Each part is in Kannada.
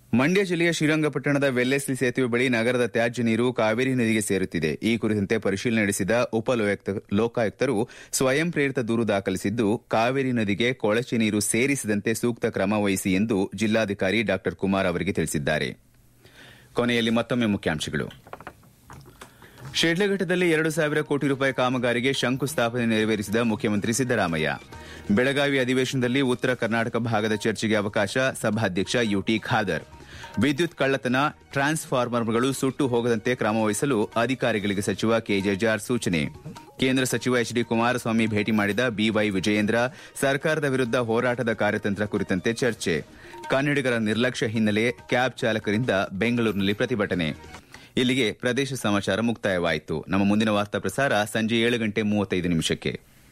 ಮಂಡ್ಯ ಜಿಲ್ಲೆಯ ಶ್ರೀರಂಗಪಟ್ಟಣದ ವೆಲ್ಲೆಸ್ಲಿ ಸೇತುವೆ ಬಳಿ ನಗರದ ತ್ಯಾಜ್ಯ ನೀರು ಕಾವೇರಿ ನದಿಗೆ ಸೇರುತ್ತಿದೆ ಈ ಕುರಿತಂತೆ ಪರಿಶೀಲನೆ ನಡೆಸಿದ ಉಪ ಲೋಕಾಯುಕ್ತರು ಸ್ವಯಂ ಪ್ರೇರಿತ ದೂರು ದಾಖಲಿಸಿದ್ದು ಕಾವೇರಿ ನದಿಗೆ ಕೊಳಚೆ ನೀರು ಸೇರಿಸದಂತೆ ಸೂಕ್ತ ಕ್ರಮ ವಹಿಸಿ ಎಂದು ಜಿಲ್ಲಾಧಿಕಾರಿ ಡಾ ಕುಮಾರ್ ಅವರಿಗೆ ತಿಳಿಸಿದ್ದಾರೆ ಕೊನೆಯಲ್ಲಿ ಮತ್ತೊಮ್ಮೆ ಮುಖ್ಯಾಂಶಗಳು ಶಿಡ್ಲಘಟ್ಟದಲ್ಲಿ ಎರಡು ಸಾವಿರ ಕೋಟಿ ರೂಪಾಯಿ ಕಾಮಗಾರಿಗೆ ಶಂಕುಸ್ಥಾಪನೆ ನೆರವೇರಿಸಿದ ಮುಖ್ಯಮಂತ್ರಿ ಸಿದ್ದರಾಮಯ್ಯ ಬೆಳಗಾವಿ ಅಧಿವೇಶನದಲ್ಲಿ ಉತ್ತರ ಕರ್ನಾಟಕ ಭಾಗದ ಚರ್ಚೆಗೆ ಅವಕಾಶ ಸಭಾಧ್ಯಕ್ಷ ಯುಟಿ ಖಾದರ್ ವಿದ್ಯುತ್ ಕಳ್ಳತನ ಟ್ರಾನ್ಸ್ಫಾರ್ಮರ್ಗಳು ಸುಟ್ಟು ಹೋಗದಂತೆ ಕ್ರಮ ವಹಿಸಲು ಅಧಿಕಾರಿಗಳಿಗೆ ಸಚಿವ ಕೆಜೆಜಾರ್ ಸೂಚನೆ ಕೇಂದ್ರ ಸಚಿವ ಎಚ್ ಡಿ ಕುಮಾರಸ್ವಾಮಿ ಭೇಟಿ ಮಾಡಿದ ಬಿವೈ ವಿಜಯೇಂದ್ರ ಸರ್ಕಾರದ ವಿರುದ್ಧ ಹೋರಾಟದ ಕಾರ್ಯತಂತ್ರ ಕುರಿತಂತೆ ಚರ್ಚೆ ಕನ್ನಡಿಗರ ನಿರ್ಲಕ್ಷ್ಯ ಹಿನ್ನೆಲೆ ಕ್ಯಾಬ್ ಚಾಲಕರಿಂದ ಬೆಂಗಳೂರಿನಲ್ಲಿ ಪ್ರತಿಭಟನೆ ಇಲ್ಲಿಗೆ ಪ್ರದೇಶ ಸಮಾಚಾರ ಮುಕ್ತಾಯವಾಯಿತು ನಮ್ಮ ಮುಂದಿನ ವಾರ್ತಾ ಪ್ರಸಾರ ಸಂಜೆ ಏಳು ಗಂಟೆ ಮೂವತ್ತೈದು ನಿಮಿಷಕ್ಕೆ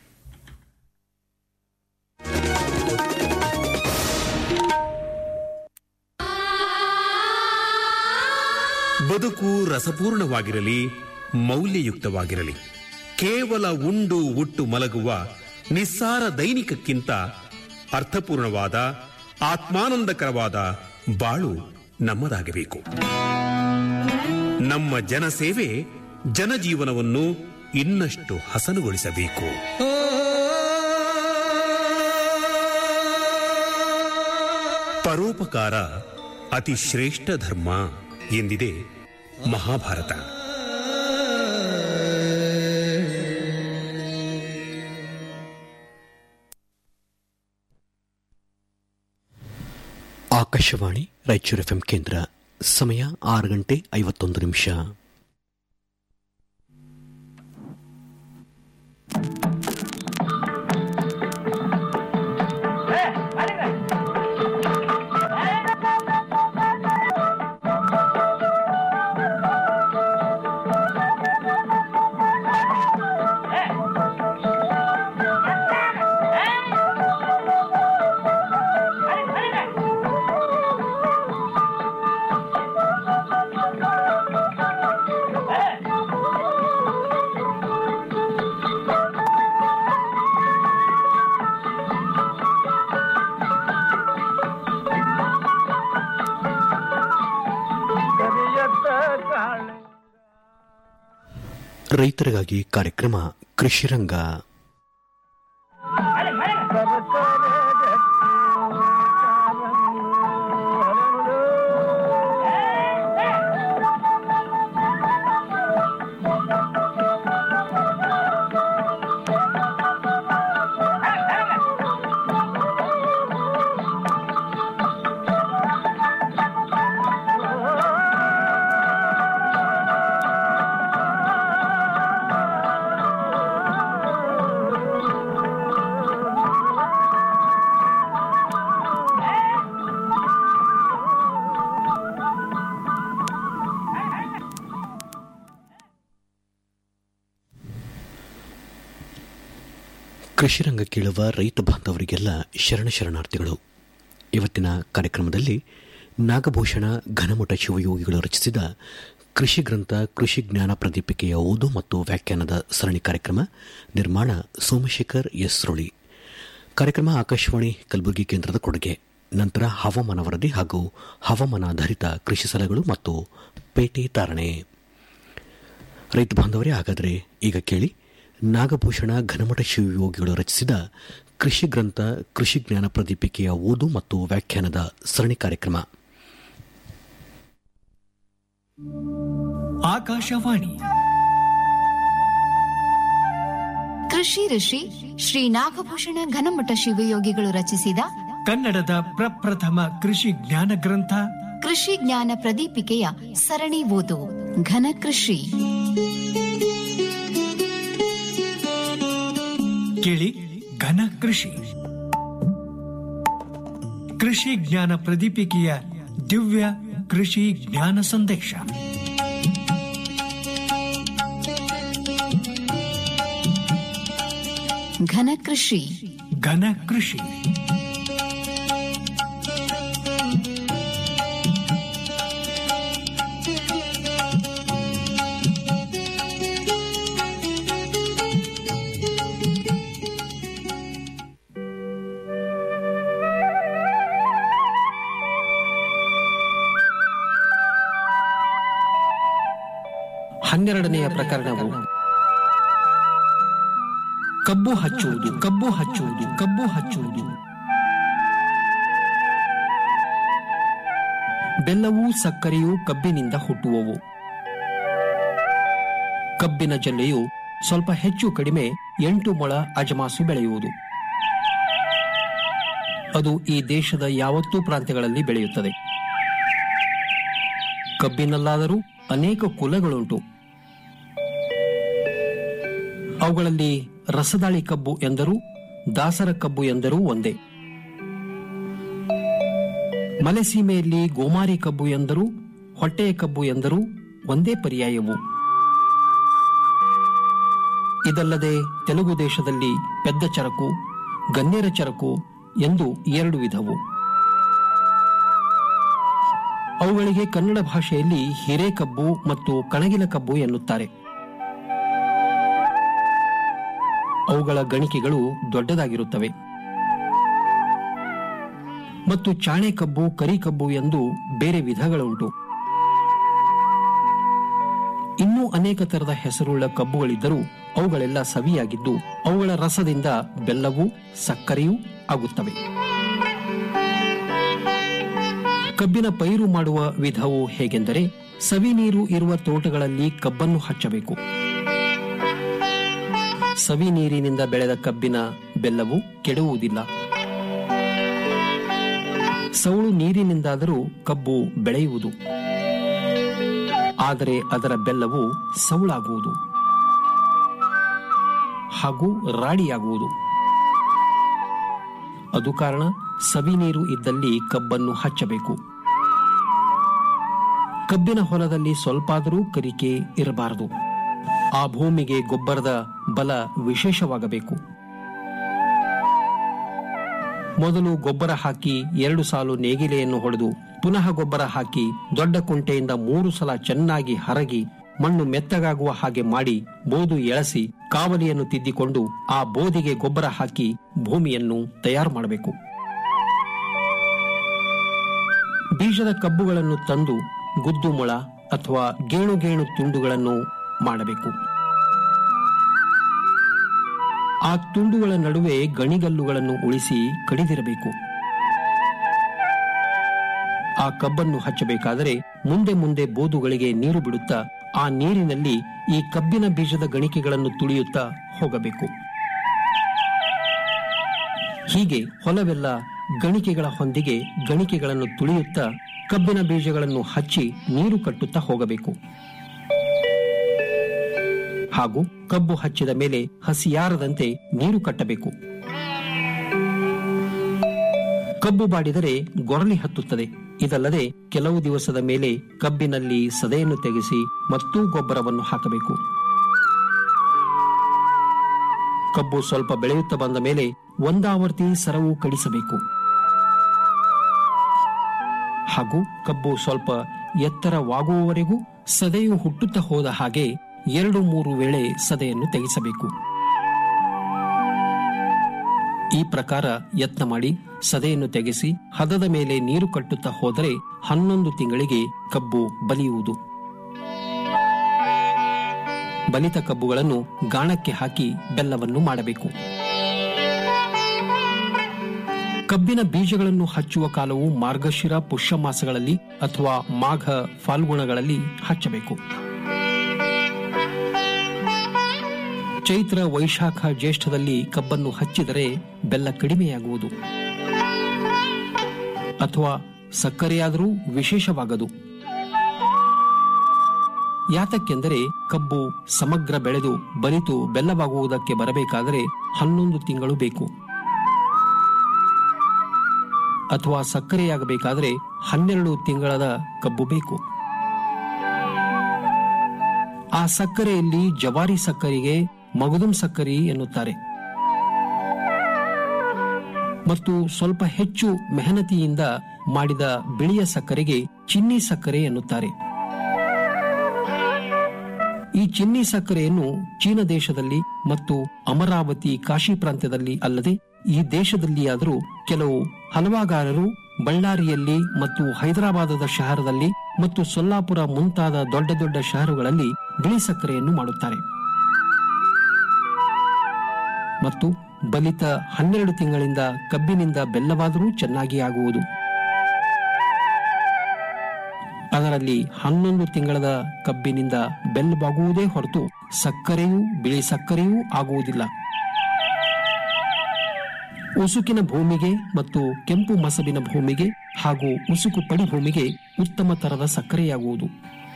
ಬದುಕು ರಸಪೂರ್ಣವಾಗಿರಲಿ ಮೌಲ್ಯಯುಕ್ತವಾಗಿರಲಿ ಕೇವಲ ಉಂಡು ಉಟ್ಟು ಮಲಗುವ ನಿಸ್ಸಾರ ದೈನಿಕಕ್ಕಿಂತ ಅರ್ಥಪೂರ್ಣವಾದ ಆತ್ಮಾನಂದಕರವಾದ ಬಾಳು ನಮ್ಮದಾಗಬೇಕು ನಮ್ಮ ಜನಸೇವೆ ಜನಜೀವನವನ್ನು ಇನ್ನಷ್ಟು ಹಸನುಗೊಳಿಸಬೇಕು ಪರೋಪಕಾರ ಅತಿ ಶ್ರೇಷ್ಠ ಧರ್ಮ ಎಂದಿದೆ ಮಹಾಭಾರತ ಆಕಾಶವಾಣಿ ರಾಯಚೂರು ಎಫ್ಎಂ ಕೇಂದ್ರ ಸಮಯ ಆರು ಗಂಟೆ ಐವತ್ತೊಂದು ನಿಮಿಷ ರೈತರಿಗಾಗಿ ಕಾರ್ಯಕ್ರಮ ಕೃಷಿರಂಗ ಕೃಷಿರಂಗ ಕೇಳುವ ರೈತ ಬಾಂಧವರಿಗೆಲ್ಲ ಶರಣ ಶರಣಾರ್ಥಿಗಳು ಇವತ್ತಿನ ಕಾರ್ಯಕ್ರಮದಲ್ಲಿ ನಾಗಭೂಷಣ ಘನಮಠ ಶಿವಯೋಗಿಗಳು ರಚಿಸಿದ ಕೃಷಿ ಗ್ರಂಥ ಕೃಷಿ ಜ್ಞಾನ ಪ್ರದೀಪಿಕೆಯ ಓದು ಮತ್ತು ವ್ಯಾಖ್ಯಾನದ ಸರಣಿ ಕಾರ್ಯಕ್ರಮ ನಿರ್ಮಾಣ ಸೋಮಶೇಖರ್ ಎಸ್ ರುಳಿ ಕಾರ್ಯಕ್ರಮ ಆಕಾಶವಾಣಿ ಕಲಬುರಗಿ ಕೇಂದ್ರದ ಕೊಡುಗೆ ನಂತರ ಹವಾಮಾನ ವರದಿ ಹಾಗೂ ಹವಾಮಾನಾಧಾರಿತ ಕೃಷಿ ಸಲಹೆಗಳು ಮತ್ತು ಪೇಟೆ ತಾರಣೆ ರೈತ ಬಾಂಧವರೇ ಹಾಗಾದರೆ ಈಗ ಕೇಳಿ ನಾಗಭೂಷಣ ಘನಮಠ ಶಿವಯೋಗಿಗಳು ರಚಿಸಿದ ಕೃಷಿ ಗ್ರಂಥ ಕೃಷಿ ಜ್ಞಾನ ಪ್ರದೀಪಿಕೆಯ ಓದು ಮತ್ತು ವ್ಯಾಖ್ಯಾನದ ಸರಣಿ ಕಾರ್ಯಕ್ರಮ ಆಕಾಶವಾಣಿ ಕೃಷಿ ಋಷಿ ಶ್ರೀ ನಾಗಭೂಷಣ ಘನಮಠ ಶಿವಯೋಗಿಗಳು ರಚಿಸಿದ ಕನ್ನಡದ ಪ್ರಪ್ರಥಮ ಕೃಷಿ ಜ್ಞಾನ ಗ್ರಂಥ ಕೃಷಿ ಜ್ಞಾನ ಪ್ರದೀಪಿಕೆಯ ಸರಣಿ ಓದು ಘನ ಕೃಷಿ ಕೇಳಿ ಘನ ಕೃಷಿ ಕೃಷಿ ಜ್ಞಾನ ಪ್ರದೀಪಿಕೆಯ ದಿವ್ಯ ಕೃಷಿ ಜ್ಞಾನ ಸಂದೇಶ ಘನ ಕೃಷಿ ಘನ ಕೃಷಿ ಹನ್ನೆರಡನೆಯ ಪ್ರಕರಣವು ಕಬ್ಬು ಹಚ್ಚುವುದು ಕಬ್ಬು ಹಚ್ಚುವುದು ಕಬ್ಬು ಹಚ್ಚುವುದು ಬೆಲ್ಲವೂ ಸಕ್ಕರೆಯೂ ಕಬ್ಬಿನಿಂದ ಹುಟ್ಟುವವು ಕಬ್ಬಿನ ಜಲ್ಲೆಯು ಸ್ವಲ್ಪ ಹೆಚ್ಚು ಕಡಿಮೆ ಎಂಟು ಮೊಳ ಅಜಮಾಸು ಬೆಳೆಯುವುದು ಅದು ಈ ದೇಶದ ಯಾವತ್ತೂ ಪ್ರಾಂತ್ಯಗಳಲ್ಲಿ ಬೆಳೆಯುತ್ತದೆ ಕಬ್ಬಿನಲ್ಲಾದರೂ ಅನೇಕ ಕುಲಗಳುಂಟು ಅವುಗಳಲ್ಲಿ ರಸದಾಳಿ ಕಬ್ಬು ಎಂದರೂ ದಾಸರ ಕಬ್ಬು ಎಂದರೂ ಒಂದೇ ಮಲೆಸೀಮೆಯಲ್ಲಿ ಗೋಮಾರಿ ಕಬ್ಬು ಎಂದರೂ ಹೊಟ್ಟೆಯ ಕಬ್ಬು ಎಂದರೂ ಒಂದೇ ಪರ್ಯಾಯವು ಇದಲ್ಲದೆ ತೆಲುಗು ದೇಶದಲ್ಲಿ ಪೆದ್ದ ಚರಕು ಗನ್ನೇರ ಚರಕು ಎಂದು ಎರಡು ವಿಧವು ಅವುಗಳಿಗೆ ಕನ್ನಡ ಭಾಷೆಯಲ್ಲಿ ಹಿರೇಕಬ್ಬು ಮತ್ತು ಕಣಗಿಲ ಕಬ್ಬು ಎನ್ನುತ್ತಾರೆ ಅವುಗಳ ಗಣಿಕೆಗಳು ದೊಡ್ಡದಾಗಿರುತ್ತವೆ ಮತ್ತು ಚಾಣೆ ಕಬ್ಬು ಕರಿ ಕಬ್ಬು ಎಂದು ಬೇರೆ ವಿಧಗಳುಂಟು ಇನ್ನೂ ಅನೇಕ ತರದ ಹೆಸರುಳ್ಳ ಕಬ್ಬುಗಳಿದ್ದರೂ ಅವುಗಳೆಲ್ಲ ಸವಿಯಾಗಿದ್ದು ಅವುಗಳ ರಸದಿಂದ ಬೆಲ್ಲವೂ ಸಕ್ಕರೆಯೂ ಆಗುತ್ತವೆ ಕಬ್ಬಿನ ಪೈರು ಮಾಡುವ ವಿಧವು ಹೇಗೆಂದರೆ ಸವಿ ನೀರು ಇರುವ ತೋಟಗಳಲ್ಲಿ ಕಬ್ಬನ್ನು ಹಚ್ಚಬೇಕು ಸವಿ ನೀರಿನಿಂದ ಬೆಳೆದ ಕಬ್ಬಿನ ಬೆಲ್ಲವು ಕೆಡುವುದಿಲ್ಲ ಸೌಳು ನೀರಿನಿಂದಾದರೂ ಕಬ್ಬು ಬೆಳೆಯುವುದು ಆದರೆ ಅದರ ಬೆಲ್ಲವು ಸೌಳಾಗುವುದು ಹಾಗೂ ರಾಡಿಯಾಗುವುದು ಅದು ಕಾರಣ ಸವಿ ನೀರು ಇದ್ದಲ್ಲಿ ಕಬ್ಬನ್ನು ಹಚ್ಚಬೇಕು ಕಬ್ಬಿನ ಹೊಲದಲ್ಲಿ ಸ್ವಲ್ಪಾದರೂ ಕರಿಕೆ ಇರಬಾರದು ಆ ಭೂಮಿಗೆ ಗೊಬ್ಬರದ ಬಲ ವಿಶೇಷವಾಗಬೇಕು ಮೊದಲು ಗೊಬ್ಬರ ಹಾಕಿ ಎರಡು ಸಾಲು ನೇಗಿಲೆಯನ್ನು ಹೊಡೆದು ಪುನಃ ಗೊಬ್ಬರ ಹಾಕಿ ದೊಡ್ಡ ಕುಂಟೆಯಿಂದ ಮೂರು ಸಲ ಚೆನ್ನಾಗಿ ಹರಗಿ ಮಣ್ಣು ಮೆತ್ತಗಾಗುವ ಹಾಗೆ ಮಾಡಿ ಬೋದು ಎಳಸಿ ಕಾವಲಿಯನ್ನು ತಿದ್ದಿಕೊಂಡು ಆ ಬೋದಿಗೆ ಗೊಬ್ಬರ ಹಾಕಿ ಭೂಮಿಯನ್ನು ತಯಾರು ಮಾಡಬೇಕು ಬೀಜದ ಕಬ್ಬುಗಳನ್ನು ತಂದು ಗುದ್ದು ಮೊಳ ಅಥವಾ ಗೇಣು ಗೇಣು ತುಂಡುಗಳನ್ನು ಮಾಡಬೇಕು ಆ ತುಂಡುಗಳ ನಡುವೆ ಗಣಿಗಲ್ಲುಗಳನ್ನು ಉಳಿಸಿ ಕಡಿದಿರಬೇಕು ಆ ಕಬ್ಬನ್ನು ಹಚ್ಚಬೇಕಾದರೆ ಮುಂದೆ ಮುಂದೆ ಬೋದುಗಳಿಗೆ ನೀರು ಬಿಡುತ್ತಾ ಆ ನೀರಿನಲ್ಲಿ ಈ ಕಬ್ಬಿನ ಬೀಜದ ಗಣಿಕೆಗಳನ್ನು ತುಳಿಯುತ್ತಾ ಹೋಗಬೇಕು ಹೀಗೆ ಹೊಲವೆಲ್ಲ ಗಣಿಕೆಗಳ ಹೊಂದಿಗೆ ಗಣಿಕೆಗಳನ್ನು ತುಳಿಯುತ್ತಾ ಕಬ್ಬಿನ ಬೀಜಗಳನ್ನು ಹಚ್ಚಿ ನೀರು ಕಟ್ಟುತ್ತಾ ಹೋಗಬೇಕು ಹಾಗೂ ಕಬ್ಬು ಹಚ್ಚಿದ ಮೇಲೆ ಹಸಿಯಾರದಂತೆ ನೀರು ಕಟ್ಟಬೇಕು ಕಬ್ಬು ಬಾಡಿದರೆ ಗೊರಲಿ ಹತ್ತುತ್ತದೆ ಇದಲ್ಲದೆ ಕೆಲವು ದಿವಸದ ಮೇಲೆ ಕಬ್ಬಿನಲ್ಲಿ ಸದೆಯನ್ನು ತೆಗೆಸಿ ಮತ್ತೂ ಗೊಬ್ಬರವನ್ನು ಹಾಕಬೇಕು ಕಬ್ಬು ಸ್ವಲ್ಪ ಬೆಳೆಯುತ್ತಾ ಬಂದ ಮೇಲೆ ಒಂದಾವರ್ತಿ ಸರವು ಕಡಿಸಬೇಕು ಹಾಗೂ ಕಬ್ಬು ಸ್ವಲ್ಪ ಎತ್ತರವಾಗುವವರೆಗೂ ಸದೆಯು ಹುಟ್ಟುತ್ತಾ ಹೋದ ಹಾಗೆ ಎರಡು ಮೂರು ವೇಳೆ ಸದೆಯನ್ನು ತೆಗೆಸಬೇಕು ಈ ಪ್ರಕಾರ ಯತ್ನ ಮಾಡಿ ಸದೆಯನ್ನು ತೆಗೆಸಿ ಹದದ ಮೇಲೆ ನೀರು ಕಟ್ಟುತ್ತಾ ಹೋದರೆ ಹನ್ನೊಂದು ತಿಂಗಳಿಗೆ ಕಬ್ಬು ಬಲಿಯುವುದು ಬಲಿತ ಕಬ್ಬುಗಳನ್ನು ಗಾಣಕ್ಕೆ ಹಾಕಿ ಬೆಲ್ಲವನ್ನು ಮಾಡಬೇಕು ಕಬ್ಬಿನ ಬೀಜಗಳನ್ನು ಹಚ್ಚುವ ಕಾಲವು ಮಾರ್ಗಶಿರ ಪುಷ್ಯ ಮಾಸಗಳಲ್ಲಿ ಅಥವಾ ಮಾಘ ಫಾಲ್ಗುಣಗಳಲ್ಲಿ ಹಚ್ಚಬೇಕು ಚೈತ್ರ ವೈಶಾಖ ಜ್ಯೇಷ್ಠದಲ್ಲಿ ಕಬ್ಬನ್ನು ಹಚ್ಚಿದರೆ ಬೆಲ್ಲ ಕಡಿಮೆಯಾಗುವುದು ಅಥವಾ ಸಕ್ಕರೆಯಾದರೂ ವಿಶೇಷವಾಗದು ಯಾತಕ್ಕೆಂದರೆ ಕಬ್ಬು ಸಮಗ್ರ ಬೆಳೆದು ಬಲಿತು ಬೆಲ್ಲವಾಗುವುದಕ್ಕೆ ಬರಬೇಕಾದರೆ ಹನ್ನೊಂದು ತಿಂಗಳು ಬೇಕು ಅಥವಾ ಸಕ್ಕರೆಯಾಗಬೇಕಾದರೆ ಹನ್ನೆರಡು ತಿಂಗಳದ ಕಬ್ಬು ಬೇಕು ಆ ಸಕ್ಕರೆಯಲ್ಲಿ ಜವಾರಿ ಸಕ್ಕರೆಗೆ ಮಗದುಂ ಸಕ್ಕರೆ ಎನ್ನುತ್ತಾರೆ ಮತ್ತು ಸ್ವಲ್ಪ ಹೆಚ್ಚು ಮೆಹನತಿಯಿಂದ ಮಾಡಿದ ಬಿಳಿಯ ಸಕ್ಕರೆಗೆ ಚಿನ್ನಿ ಸಕ್ಕರೆ ಎನ್ನುತ್ತಾರೆ ಈ ಚಿನ್ನಿ ಸಕ್ಕರೆಯನ್ನು ಚೀನ ದೇಶದಲ್ಲಿ ಮತ್ತು ಅಮರಾವತಿ ಕಾಶಿ ಪ್ರಾಂತ್ಯದಲ್ಲಿ ಅಲ್ಲದೆ ಈ ದೇಶದಲ್ಲಿಯಾದರೂ ಕೆಲವು ಹಲವಾಗಾರರು ಬಳ್ಳಾರಿಯಲ್ಲಿ ಮತ್ತು ಹೈದರಾಬಾದದ ಶಹರದಲ್ಲಿ ಮತ್ತು ಸೊಲ್ಲಾಪುರ ಮುಂತಾದ ದೊಡ್ಡ ದೊಡ್ಡ ಶಹರುಗಳಲ್ಲಿ ಬಿಳಿ ಸಕ್ಕರೆಯನ್ನು ಮಾಡುತ್ತಾರೆ ಮತ್ತು ಬಲಿತ ಹನ್ನೆರಡು ತಿಂಗಳಿಂದ ಕಬ್ಬಿನಿಂದ ಬೆಲ್ಲವಾದರೂ ಚೆನ್ನಾಗಿ ಆಗುವುದು ಅದರಲ್ಲಿ ಹನ್ನೊಂದು ತಿಂಗಳದ ಕಬ್ಬಿನಿಂದ ಬೆಲ್ಲವಾಗುವುದೇ ಹೊರತು ಸಕ್ಕರೆಯೂ ಬಿಳಿ ಸಕ್ಕರೆಯೂ ಆಗುವುದಿಲ್ಲ ಉಸುಕಿನ ಭೂಮಿಗೆ ಮತ್ತು ಕೆಂಪು ಮಸಬಿನ ಭೂಮಿಗೆ ಹಾಗೂ ಉಸುಕು ಪಡಿ ಭೂಮಿಗೆ ಉತ್ತಮ ತರದ ಸಕ್ಕರೆಯಾಗುವುದು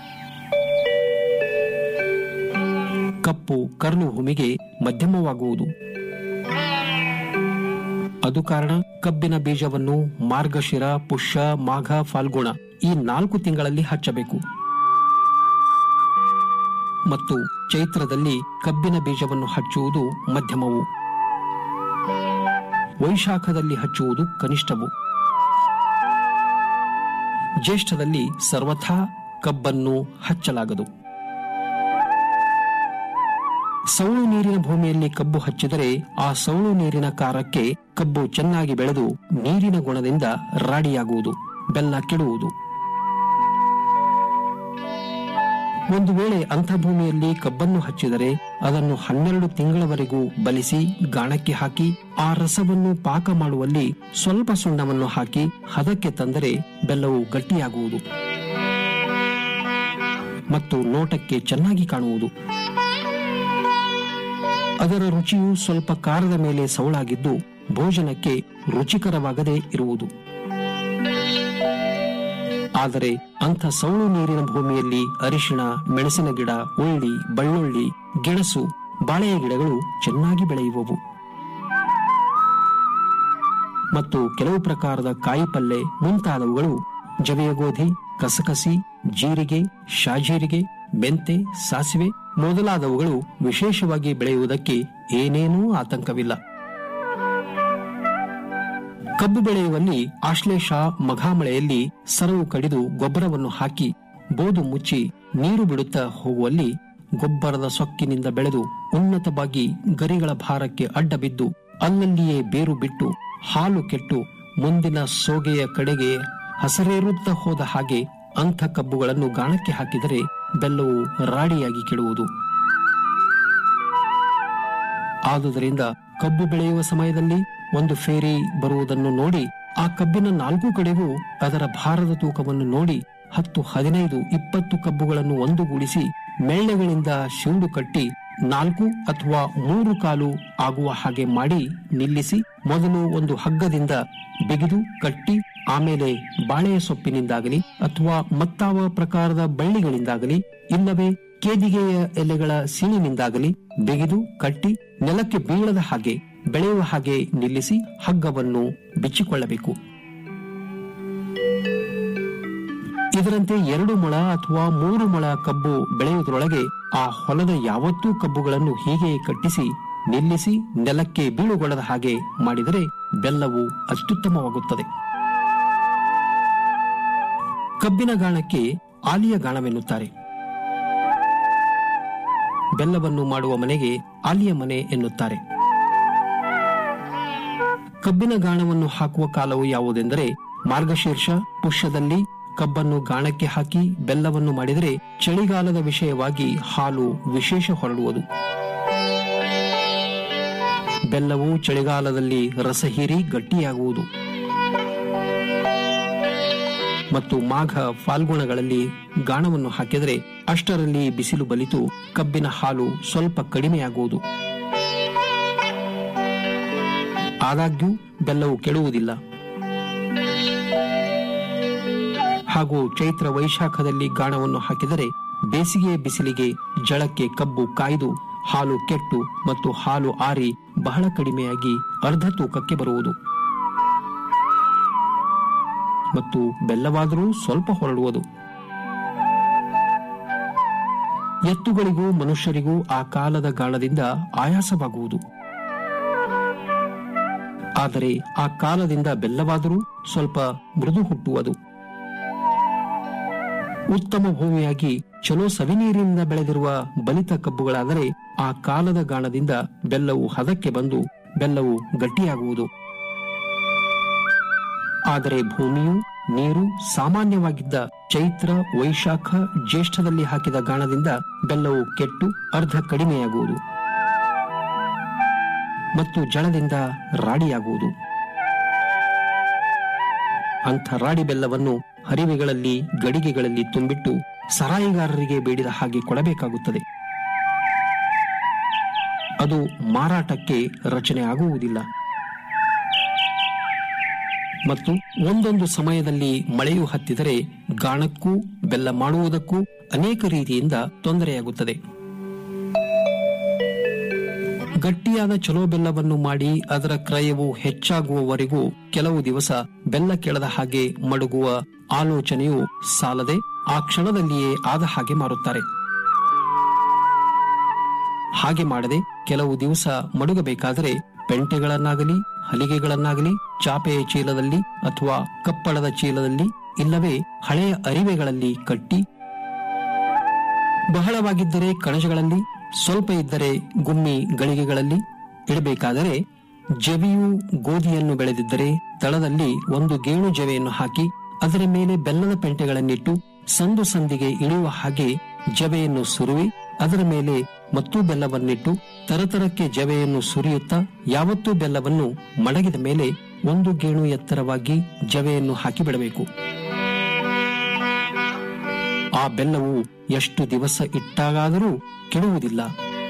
ಕಪ್ಪು ಕರ್ಲು ಭೂಮಿಗೆ ಮಧ್ಯಮವಾಗುವುದು ಅದು ಕಾರಣ ಕಬ್ಬಿನ ಬೀಜವನ್ನು ಮಾರ್ಗಶಿರ ಪುಷ್ಯ ಮಾಘ ಫಾಲ್ಗುಣ ಈ ನಾಲ್ಕು ತಿಂಗಳಲ್ಲಿ ಹಚ್ಚಬೇಕು ಮತ್ತು ಚೈತ್ರದಲ್ಲಿ ಕಬ್ಬಿನ ಬೀಜವನ್ನು ಹಚ್ಚುವುದು ಮಧ್ಯಮವು ವೈಶಾಖದಲ್ಲಿ ಹಚ್ಚುವುದು ಕನಿಷ್ಠವು ಜ್ಯೇಷ್ಠದಲ್ಲಿ ಸರ್ವಥಾ ಕಬ್ಬನ್ನು ಹಚ್ಚಲಾಗದು ಸೌಳು ನೀರಿನ ಭೂಮಿಯಲ್ಲಿ ಕಬ್ಬು ಹಚ್ಚಿದರೆ ಆ ಸೌಳು ನೀರಿನ ಕಾರಕ್ಕೆ ಕಬ್ಬು ಚೆನ್ನಾಗಿ ಬೆಳೆದು ನೀರಿನ ಗುಣದಿಂದ ರಾಡಿಯಾಗುವುದು ಬೆಲ್ಲ ಕೆಡುವುದು ಒಂದು ವೇಳೆ ಅಂಥ ಭೂಮಿಯಲ್ಲಿ ಕಬ್ಬನ್ನು ಹಚ್ಚಿದರೆ ಅದನ್ನು ಹನ್ನೆರಡು ತಿಂಗಳವರೆಗೂ ಬಲಿಸಿ ಗಾಣಕ್ಕೆ ಹಾಕಿ ಆ ರಸವನ್ನು ಪಾಕ ಮಾಡುವಲ್ಲಿ ಸ್ವಲ್ಪ ಸುಣ್ಣವನ್ನು ಹಾಕಿ ಹದಕ್ಕೆ ತಂದರೆ ಬೆಲ್ಲವು ಗಟ್ಟಿಯಾಗುವುದು ಮತ್ತು ನೋಟಕ್ಕೆ ಚೆನ್ನಾಗಿ ಕಾಣುವುದು ಅದರ ರುಚಿಯು ಸ್ವಲ್ಪ ಖಾರದ ಮೇಲೆ ಸವಳಾಗಿದ್ದು ಭೋಜನಕ್ಕೆ ರುಚಿಕರವಾಗದೇ ಇರುವುದು ಆದರೆ ಅಂಥ ಸೌಳು ನೀರಿನ ಭೂಮಿಯಲ್ಲಿ ಅರಿಶಿಣ ಮೆಣಸಿನ ಗಿಡ ಉಳ್ಳಿ ಬಳ್ಳುಳ್ಳಿ ಗೆಣಸು ಬಾಳೆಯ ಗಿಡಗಳು ಚೆನ್ನಾಗಿ ಬೆಳೆಯುವವು ಮತ್ತು ಕೆಲವು ಪ್ರಕಾರದ ಕಾಯಿಪಲ್ಲೆ ಮುಂತಾದವುಗಳು ಜವೆಯ ಗೋಧಿ ಕಸಕಸಿ ಜೀರಿಗೆ ಶಾಜೀರಿಗೆ ಮೆಂತೆ ಸಾಸಿವೆ ಮೊದಲಾದವುಗಳು ವಿಶೇಷವಾಗಿ ಬೆಳೆಯುವುದಕ್ಕೆ ಏನೇನೂ ಆತಂಕವಿಲ್ಲ ಕಬ್ಬು ಬೆಳೆಯುವಲ್ಲಿ ಆಶ್ಲೇಷ ಮಘಾಮಳೆಯಲ್ಲಿ ಸರವು ಕಡಿದು ಗೊಬ್ಬರವನ್ನು ಹಾಕಿ ಬೋದು ಮುಚ್ಚಿ ನೀರು ಬಿಡುತ್ತಾ ಹೋಗುವಲ್ಲಿ ಗೊಬ್ಬರದ ಸೊಕ್ಕಿನಿಂದ ಬೆಳೆದು ಉನ್ನತವಾಗಿ ಗರಿಗಳ ಭಾರಕ್ಕೆ ಅಡ್ಡ ಬಿದ್ದು ಅಲ್ಲಲ್ಲಿಯೇ ಬೇರು ಬಿಟ್ಟು ಹಾಲು ಕೆಟ್ಟು ಮುಂದಿನ ಸೋಗೆಯ ಕಡೆಗೆ ಹಸರೇರುತ್ತಾ ಹೋದ ಹಾಗೆ ಅಂಥ ಕಬ್ಬುಗಳನ್ನು ಗಾಣಕ್ಕೆ ಹಾಕಿದರೆ ಬೆಲ್ಲವು ರಾಡಿಯಾಗಿ ಕೆಡುವುದು ಆದುದರಿಂದ ಕಬ್ಬು ಬೆಳೆಯುವ ಸಮಯದಲ್ಲಿ ಒಂದು ಫೇರಿ ಬರುವುದನ್ನು ನೋಡಿ ಆ ಕಬ್ಬಿನ ನಾಲ್ಕು ಕಡೆಗೂ ಅದರ ಭಾರದ ತೂಕವನ್ನು ನೋಡಿ ಹತ್ತು ಹದಿನೈದು ಇಪ್ಪತ್ತು ಕಬ್ಬುಗಳನ್ನು ಒಂದುಗೂಡಿಸಿ ಮೆಳ್ಳೆಗಳಿಂದ ಶಿಂಡು ಕಟ್ಟಿ ನಾಲ್ಕು ಅಥವಾ ಮೂರು ಕಾಲು ಆಗುವ ಹಾಗೆ ಮಾಡಿ ನಿಲ್ಲಿಸಿ ಮೊದಲು ಒಂದು ಹಗ್ಗದಿಂದ ಬಿಗಿದು ಕಟ್ಟಿ ಆಮೇಲೆ ಬಾಳೆಯ ಸೊಪ್ಪಿನಿಂದಾಗಲಿ ಅಥವಾ ಮತ್ತಾವ ಪ್ರಕಾರದ ಬಳ್ಳಿಗಳಿಂದಾಗಲಿ ಇಲ್ಲವೇ ಕೇದಿಗೆಯ ಎಲೆಗಳ ಸಿಳಿನಿಂದಾಗಲಿ ಬಿಗಿದು ಕಟ್ಟಿ ನೆಲಕ್ಕೆ ಬೀಳದ ಹಾಗೆ ಬೆಳೆಯುವ ಹಾಗೆ ನಿಲ್ಲಿಸಿ ಹಗ್ಗವನ್ನು ಬಿಚ್ಚಿಕೊಳ್ಳಬೇಕು ಇದರಂತೆ ಎರಡು ಮೊಳ ಅಥವಾ ಮೂರು ಮೊಳ ಕಬ್ಬು ಬೆಳೆಯುವುದರೊಳಗೆ ಆ ಹೊಲದ ಯಾವತ್ತೂ ಕಬ್ಬುಗಳನ್ನು ಹೀಗೆ ಕಟ್ಟಿಸಿ ನಿಲ್ಲಿಸಿ ನೆಲಕ್ಕೆ ಬೀಳುಗೊಳ್ಳದ ಹಾಗೆ ಮಾಡಿದರೆ ಬೆಲ್ಲವು ಅತ್ಯುತ್ತಮವಾಗುತ್ತದೆ ಕಬ್ಬಿನ ಗಾಣಕ್ಕೆ ಆಲಿಯ ಗಾಣವೆನ್ನುತ್ತಾರೆ ಬೆಲ್ಲವನ್ನು ಮಾಡುವ ಮನೆಗೆ ಆಲಿಯ ಮನೆ ಎನ್ನುತ್ತಾರೆ ಕಬ್ಬಿನ ಗಾಣವನ್ನು ಹಾಕುವ ಕಾಲವು ಯಾವುದೆಂದರೆ ಮಾರ್ಗಶೀರ್ಷ ಪುಷ್ಯದಲ್ಲಿ ಕಬ್ಬನ್ನು ಗಾಣಕ್ಕೆ ಹಾಕಿ ಬೆಲ್ಲವನ್ನು ಮಾಡಿದರೆ ಚಳಿಗಾಲದ ವಿಷಯವಾಗಿ ಹಾಲು ವಿಶೇಷ ಹೊರಡುವುದು ಬೆಲ್ಲವು ಚಳಿಗಾಲದಲ್ಲಿ ರಸ ಹೀರಿ ಗಟ್ಟಿಯಾಗುವುದು ಮತ್ತು ಮಾಘ ಫಾಲ್ಗುಣಗಳಲ್ಲಿ ಗಾಣವನ್ನು ಹಾಕಿದರೆ ಅಷ್ಟರಲ್ಲಿ ಬಿಸಿಲು ಬಲಿತು ಕಬ್ಬಿನ ಹಾಲು ಸ್ವಲ್ಪ ಕಡಿಮೆಯಾಗುವುದು ಆದಾಗ್ಯೂ ಬೆಲ್ಲವು ಕೆಡುವುದಿಲ್ಲ ಹಾಗೂ ಚೈತ್ರ ವೈಶಾಖದಲ್ಲಿ ಗಾಣವನ್ನು ಹಾಕಿದರೆ ಬೇಸಿಗೆಯ ಬಿಸಿಲಿಗೆ ಜಳಕ್ಕೆ ಕಬ್ಬು ಕಾಯ್ದು ಹಾಲು ಕೆಟ್ಟು ಮತ್ತು ಹಾಲು ಆರಿ ಬಹಳ ಕಡಿಮೆಯಾಗಿ ಅರ್ಧ ತೂಕಕ್ಕೆ ಬರುವುದು ಮತ್ತು ಬೆಲ್ಲವಾದರೂ ಸ್ವಲ್ಪ ಹೊರಡುವುದು ಎತ್ತುಗಳಿಗೂ ಮನುಷ್ಯರಿಗೂ ಆ ಕಾಲದ ಗಾಣದಿಂದ ಆಯಾಸವಾಗುವುದು ಆದರೆ ಆ ಕಾಲದಿಂದ ಬೆಲ್ಲವಾದರೂ ಸ್ವಲ್ಪ ಮೃದು ಹುಟ್ಟುವುದು ಉತ್ತಮ ಭೂಮಿಯಾಗಿ ಚಲೋ ಸವಿನೀರಿನಿಂದ ಬೆಳೆದಿರುವ ಬಲಿತ ಕಬ್ಬುಗಳಾದರೆ ಆ ಕಾಲದ ಗಾಣದಿಂದ ಬೆಲ್ಲವು ಹದಕ್ಕೆ ಬಂದು ಬೆಲ್ಲವು ಗಟ್ಟಿಯಾಗುವುದು ಆದರೆ ಭೂಮಿಯು ನೀರು ಸಾಮಾನ್ಯವಾಗಿದ್ದ ಚೈತ್ರ ವೈಶಾಖ ಜ್ಯೇಷ್ಠದಲ್ಲಿ ಹಾಕಿದ ಗಾಣದಿಂದ ಬೆಲ್ಲವು ಕೆಟ್ಟು ಅರ್ಧ ಕಡಿಮೆಯಾಗುವುದು ಮತ್ತು ಜಳದಿಂದ ರಾಡಿಯಾಗುವುದು ಅಂಥ ರಾಡಿ ಬೆಲ್ಲವನ್ನು ಹರಿವೆಗಳಲ್ಲಿ ಗಡಿಗೆಗಳಲ್ಲಿ ತುಂಬಿಟ್ಟು ಸರಾಯಿಗಾರರಿಗೆ ಬೇಡಿದ ಹಾಗೆ ಕೊಡಬೇಕಾಗುತ್ತದೆ ಅದು ಮಾರಾಟಕ್ಕೆ ರಚನೆ ಆಗುವುದಿಲ್ಲ ಮತ್ತು ಒಂದೊಂದು ಸಮಯದಲ್ಲಿ ಮಳೆಯು ಹತ್ತಿದರೆ ಗಾಣಕ್ಕೂ ಬೆಲ್ಲ ಮಾಡುವುದಕ್ಕೂ ಅನೇಕ ರೀತಿಯಿಂದ ತೊಂದರೆಯಾಗುತ್ತದೆ ಗಟ್ಟಿಯಾದ ಚಲೋ ಬೆಲ್ಲವನ್ನು ಮಾಡಿ ಅದರ ಕ್ರಯವು ಹೆಚ್ಚಾಗುವವರೆಗೂ ಕೆಲವು ದಿವಸ ಬೆಲ್ಲ ಕೆಳದ ಹಾಗೆ ಮಡಗುವ ಆಲೋಚನೆಯು ಸಾಲದೆ ಆ ಕ್ಷಣದಲ್ಲಿಯೇ ಆದ ಹಾಗೆ ಮಾರುತ್ತಾರೆ ಹಾಗೆ ಮಾಡದೆ ಕೆಲವು ದಿವಸ ಮಡುಗಬೇಕಾದರೆ ಪೆಂಟೆಗಳನ್ನಾಗಲಿ ಹಲಿಗೆಗಳನ್ನಾಗಲಿ ಚಾಪೆಯ ಚೀಲದಲ್ಲಿ ಅಥವಾ ಕಪ್ಪಳದ ಚೀಲದಲ್ಲಿ ಇಲ್ಲವೇ ಹಳೆಯ ಅರಿವೆಗಳಲ್ಲಿ ಕಟ್ಟಿ ಬಹಳವಾಗಿದ್ದರೆ ಕಣಜಗಳಲ್ಲಿ ಸ್ವಲ್ಪ ಇದ್ದರೆ ಗುಮ್ಮಿ ಗಳಿಗೆಗಳಲ್ಲಿ ಇಡಬೇಕಾದರೆ ಜವಿಯು ಗೋಧಿಯನ್ನು ಬೆಳೆದಿದ್ದರೆ ತಳದಲ್ಲಿ ಒಂದು ಗೇಣು ಜವೆಯನ್ನು ಹಾಕಿ ಅದರ ಮೇಲೆ ಬೆಲ್ಲದ ಪೆಂಟೆಗಳನ್ನಿಟ್ಟು ಸಂದು ಸಂದಿಗೆ ಇಳಿಯುವ ಹಾಗೆ ಜವೆಯನ್ನು ಸುರುವಿ ಅದರ ಮೇಲೆ ಮತ್ತೂ ಬೆಲ್ಲವನ್ನಿಟ್ಟು ತರತರಕ್ಕೆ ಜವೆಯನ್ನು ಸುರಿಯುತ್ತಾ ಯಾವತ್ತೂ ಬೆಲ್ಲವನ್ನು ಮಡಗಿದ ಮೇಲೆ ಒಂದು ಗೇಣು ಎತ್ತರವಾಗಿ ಜವೆಯನ್ನು ಹಾಕಿ ಬಿಡಬೇಕು ಆ ಬೆಲ್ಲವು ಎಷ್ಟು ದಿವಸ ಇಟ್ಟಾಗಾದರೂ ಕೆಡುವುದಿಲ್ಲ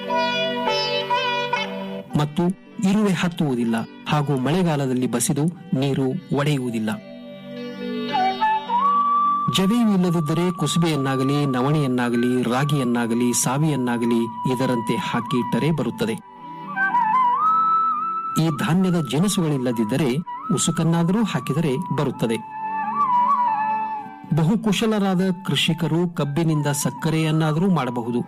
ಮತ್ತು ಇರುವೆ ಹತ್ತುವುದಿಲ್ಲ ಹಾಗೂ ಮಳೆಗಾಲದಲ್ಲಿ ಬಸಿದು ನೀರು ಒಡೆಯುವುದಿಲ್ಲ ಜವೆಯು ಇಲ್ಲದಿದ್ದರೆ ಕುಸುಬೆಯನ್ನಾಗಲಿ ನವಣೆಯನ್ನಾಗಲಿ ರಾಗಿಯನ್ನಾಗಲಿ ಸಾವಿಯನ್ನಾಗಲಿ ಇದರಂತೆ ಹಾಕಿ ಇಟ್ಟರೆ ಬರುತ್ತದೆ ಈ ಧಾನ್ಯದ ಜಿನಸುಗಳಿಲ್ಲದಿದ್ದರೆ ಉಸುಕನ್ನಾದರೂ ಹಾಕಿದರೆ ಬರುತ್ತದೆ ಬಹುಕುಶಲರಾದ ಕೃಷಿಕರು ಕಬ್ಬಿನಿಂದ ಸಕ್ಕರೆಯನ್ನಾದರೂ ಮಾಡಬಹುದು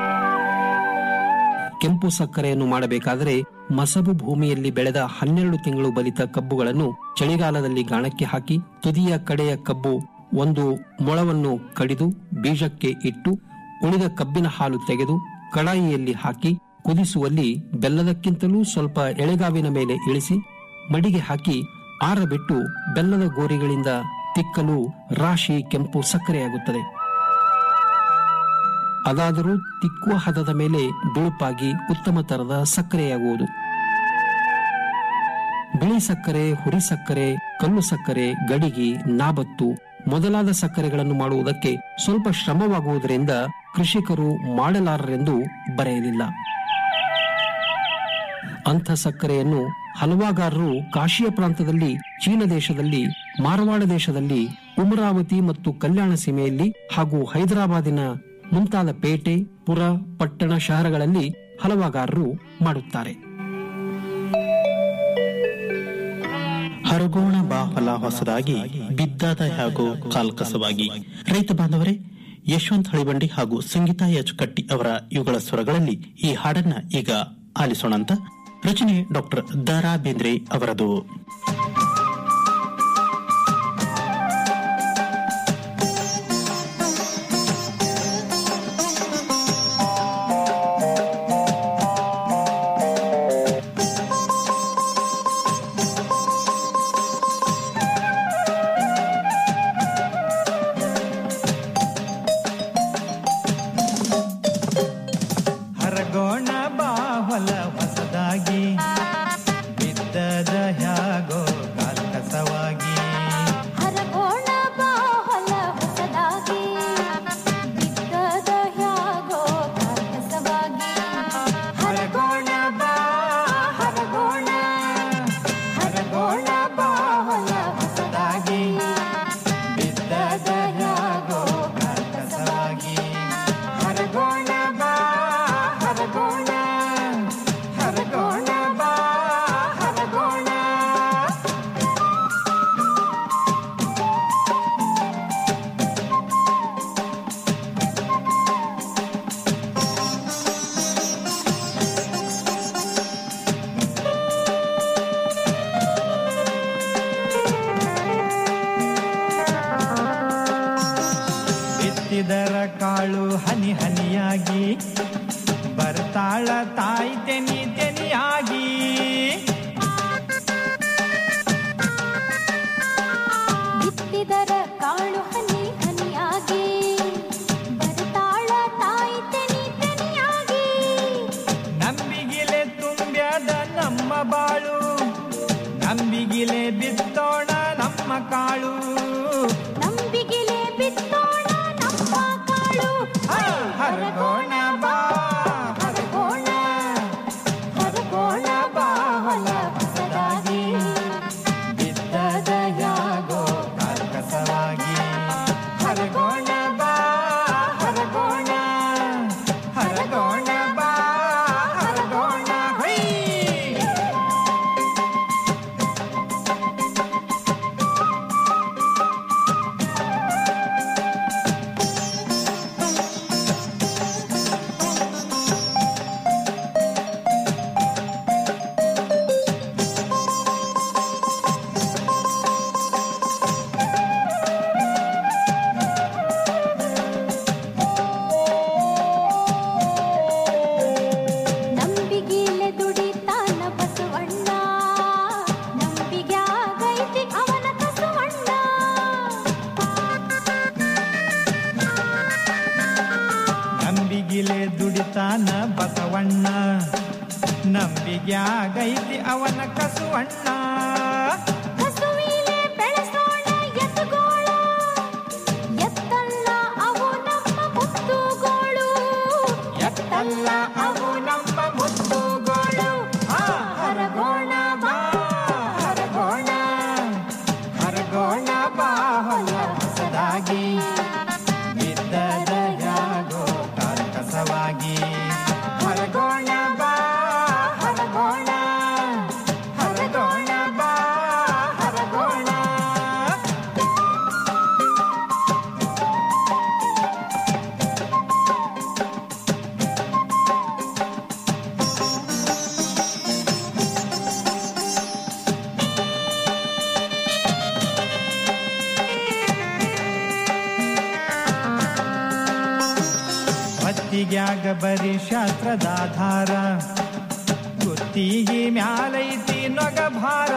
ಕೆಂಪು ಸಕ್ಕರೆಯನ್ನು ಮಾಡಬೇಕಾದರೆ ಮಸಬು ಭೂಮಿಯಲ್ಲಿ ಬೆಳೆದ ಹನ್ನೆರಡು ತಿಂಗಳು ಬಲಿತ ಕಬ್ಬುಗಳನ್ನು ಚಳಿಗಾಲದಲ್ಲಿ ಗಾಣಕ್ಕೆ ಹಾಕಿ ತುದಿಯ ಕಡೆಯ ಕಬ್ಬು ಒಂದು ಮೊಳವನ್ನು ಕಡಿದು ಬೀಜಕ್ಕೆ ಇಟ್ಟು ಉಳಿದ ಕಬ್ಬಿನ ಹಾಲು ತೆಗೆದು ಕಡಾಯಿಯಲ್ಲಿ ಹಾಕಿ ಕುದಿಸುವಲ್ಲಿ ಬೆಲ್ಲದಕ್ಕಿಂತಲೂ ಸ್ವಲ್ಪ ಎಳೆಗಾವಿನ ಮೇಲೆ ಇಳಿಸಿ ಮಡಿಗೆ ಹಾಕಿ ಆರಬಿಟ್ಟು ಬೆಲ್ಲದ ಗೋರಿಗಳಿಂದ ತಿಕ್ಕಲು ರಾಶಿ ಕೆಂಪು ಸಕ್ಕರೆಯಾಗುತ್ತದೆ ಅದಾದರೂ ತಿಕ್ಕುವ ಹದದ ಮೇಲೆ ಬಿಳುಪಾಗಿ ಉತ್ತಮ ತರದ ಸಕ್ಕರೆಯಾಗುವುದು ಬಿಳಿ ಸಕ್ಕರೆ ಹುರಿ ಸಕ್ಕರೆ ಕಲ್ಲು ಸಕ್ಕರೆ ಗಡಿಗಿ ನಾಬತ್ತು ಮೊದಲಾದ ಸಕ್ಕರೆಗಳನ್ನು ಮಾಡುವುದಕ್ಕೆ ಸ್ವಲ್ಪ ಶ್ರಮವಾಗುವುದರಿಂದ ಕೃಷಿಕರು ಮಾಡಲಾರರೆಂದು ಬರೆಯಲಿಲ್ಲ ಅಂಥ ಸಕ್ಕರೆಯನ್ನು ಹಲವಾಗಾರರು ಕಾಶಿಯ ಪ್ರಾಂತದಲ್ಲಿ ಚೀನ ದೇಶದಲ್ಲಿ ಮಾರವಾಡ ದೇಶದಲ್ಲಿ ಉಮರಾವತಿ ಮತ್ತು ಕಲ್ಯಾಣ ಸೀಮೆಯಲ್ಲಿ ಹಾಗೂ ಹೈದರಾಬಾದಿನ ಮುಂತಾದ ಪೇಟೆ ಪುರ ಪಟ್ಟಣ ಶಹರಗಳಲ್ಲಿ ಹಲವಾಗಾರರು ಮಾಡುತ್ತಾರೆ ಹರಗೋಣ ಬಾಹಲ ಹೊಸದಾಗಿ ಬಿದ್ದಾದ ಹಾಗೂ ಕಾಲ್ಕಸವಾಗಿ ರೈತ ಬಾಂಧವರೇ ಯಶವಂತ್ ಹಳಿಬಂಡಿ ಹಾಗೂ ಸಂಗೀತಾ ಎಚ್ ಕಟ್ಟಿ ಅವರ ಇವುಗಳ ಸ್ವರಗಳಲ್ಲಿ ಈ ಹಾಡನ್ನ ಈಗ ಆಲಿಸೋಣ ಅಂತ ರಚನೆ ಡಾಕ್ಟರ್ ದಾರಾ ಬೇಂದ್ರೆ ಅವರದು ಹರಗೋಣ ಬಾಹಲ ಹೊಸದಾಗಿ ಬಿದ್ದದ ಹ್ಯಾಗೋ ಕಾಲ್ಕಸವಾಗಿ ಹರಗೋಣ ಬಾಹಲ ಹೊಸದಾಗಿ ಬಿದ್ದದ ಹ್ಯಾಗೋ ಕಾರ್ಕಸವಾಗಿ ಹರಗೋಣ ಬಾ ಹರಗೋಣ ಹರಗೋಣ ಬಾಹಲ ಹೊಸದಾಗಿ ಬಿದ್ದದ ಹ್ಯಾಗೋ ಕಾಲ್ಕಸವಾಗಿ ಹರಗೋಣ ಬಾ ಹರಗೋಣ ಹರಗೋಣ ಬಾ ಹರಗೋಣ ಬಿತ್ತಿದರ ಕಾಳು ಹನಿ ಹನಿಯಾಗಿ ಬರ್ತಾಳ ತಾಯಿ ತೆನಿ ತೆನಿಯಾಗಿ ಬಿತ್ತಿದರ ಕಾಳು ಹನಿ ಹನಿಯಾಗಿ ಬರ್ತಾಳ ತಾಯಿ ತೆನಿ ತೆನಿಯಾಗಿ ನಂಬಿಗಿಲೆ ತುಂಬ್ಯಾದ ನಮ್ಮ ಬಾಳು ನಂಬಿಗಿಲೆ ಬಿತ್ತೋಣ ನಮ್ಮ ಕಾಳು ನಂಬಿಗಿಲೆ ಬಿತ್ತೋಣ ನಮ್ಮ ಕಾಳು ಆ, ಹರಗೋಣ ಬಾ ಹರಗೋಣ ಹರಗೋಣ ಬಾ ಹೊಲ ಹೊಸದಾಗಿ ಬಿದ್ದದ ಯಾಗೋ ಕರ್ಕಸವಾಗಿ ಹರಗೋಣ ಬಾ ಹರಗೋಣ ಹರಗೋಣ ಬಾ ಹರಗೋಣ ಹೈ ನಂಬಿಗಿಲೆ ದುಡಿತಾನ ಬಸವಣ್ಣ ನಂಬಿಗ್ಯಾಗೈತಿ ಅವನ ಕಸುವಣ್ಣ ನಂಬಿಗಿಲೆ ದುಡಿತಾನ ಬಸವಣ್ಣ ನಂಬಿಗ್ಯಾಗೈತಿ ಅವನ ಕಸುವಣ್ಣ ಕಸುವಿಲೆ ಬೆಳೆಸೋಣ ಎತ್ತುಗೋಳ ಎತ್ತಲ್ಲ ಅವು ನಮ್ಮ ಮುತ್ತುಗೋಳು ಎತ್ತಲ್ಲ ಅವು ನಮ್ಮ ಮುತ್ತುಗೋಳು ಆ, ಹರಗೋಣ ಬಾ ಹರಗೋಣ ಹರಗೋಣ ಬಾ ಹೊಲ ಹೊಸದಾಗಿ ಬಿದ್ದದ ಯಾಗೋ ಕರ್ಕಸವಾಗಿ ಹರಗೋಣ ಬಾ ಹರಗೋಣ ಹರಗೋಣ ಬಾ ಹರಗೋಣ ಹೊತ್ತಿಗ್ಯಾಗ ಬರೀ ಶಾಸ್ತ್ರದ ಆಧಾರ ಗುತ್ತಿಗೆ ಮ್ಯಾಲೈತಿ ನೊಗ ಭಾರ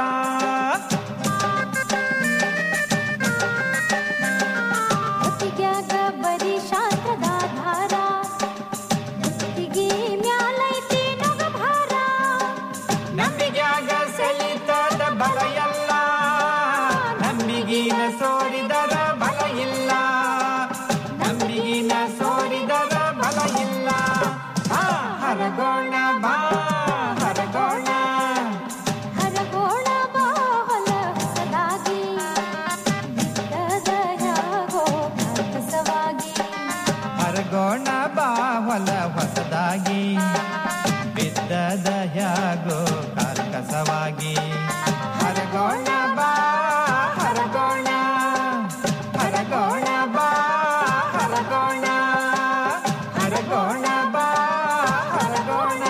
ಹೊತ್ತಿಗ್ಯಾಗ ಬರೀ ಶಾಸ್ತ್ರದ ಧಾರ ಹೊತ್ತಿಗೆ ಮ್ಯಾಲೈತಿ ನೊಗ ಭಾರ ನಂಬಿಗ್ಯಾಗ ಸೆಳಿತದ ಬಲ ಎಲ್ಲ ನಂಬಿಗಿನ ಸೋರಿದರ ಬಲ ಇಲ್ಲ ನಂಬಿಗಿನ ಸೋರಿದರ ಬಲ ಇಲ್ಲ ಆ, ಹರಗೋಣ ಬಾ ಹರಗೋಣ ಹರಗೋಣ ಬಾ ಹೊಲ ಹೊಸದಾಗಿ ಬಿತ್ತದ ಯಾಗೋ ಕರ್ಕಸವಾಗಿ ಹರಗೋಣ ಬಾ ಹೊಲ ಹೊಸದಾಗಿ ಬಿದ್ದದ ಯಾಗೋ ಕಾರ್ಕಸವಾಗಿ ಹರಗೋಣ ಬಾ ಹರಗೋಣ ಹರಗೋಣ ಬಾ ಹರಗೋಣ ಹರಗೋಣ ಬಾ ಹರಗೋಣ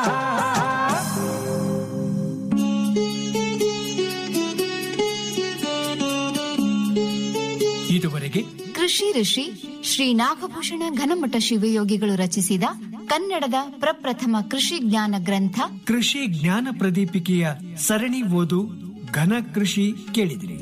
ಇದುವರೆಗೆ ಕೃಷಿ ಋಷಿ ಶ್ರೀ ನಾಗಭೂಷಣ ಘನಮಠ ಶಿವಯೋಗಿಗಳು ರಚಿಸಿದ ಕನ್ನಡದ ಪ್ರಪ್ರಥಮ ಕೃಷಿ ಜ್ಞಾನ ಗ್ರಂಥ ಕೃಷಿ ಜ್ಞಾನ ಪ್ರದೀಪಿಕೆಯ ಸರಣಿ ಓದು ಘನ ಕೃಷಿ ಕೇಳಿದಿರಿ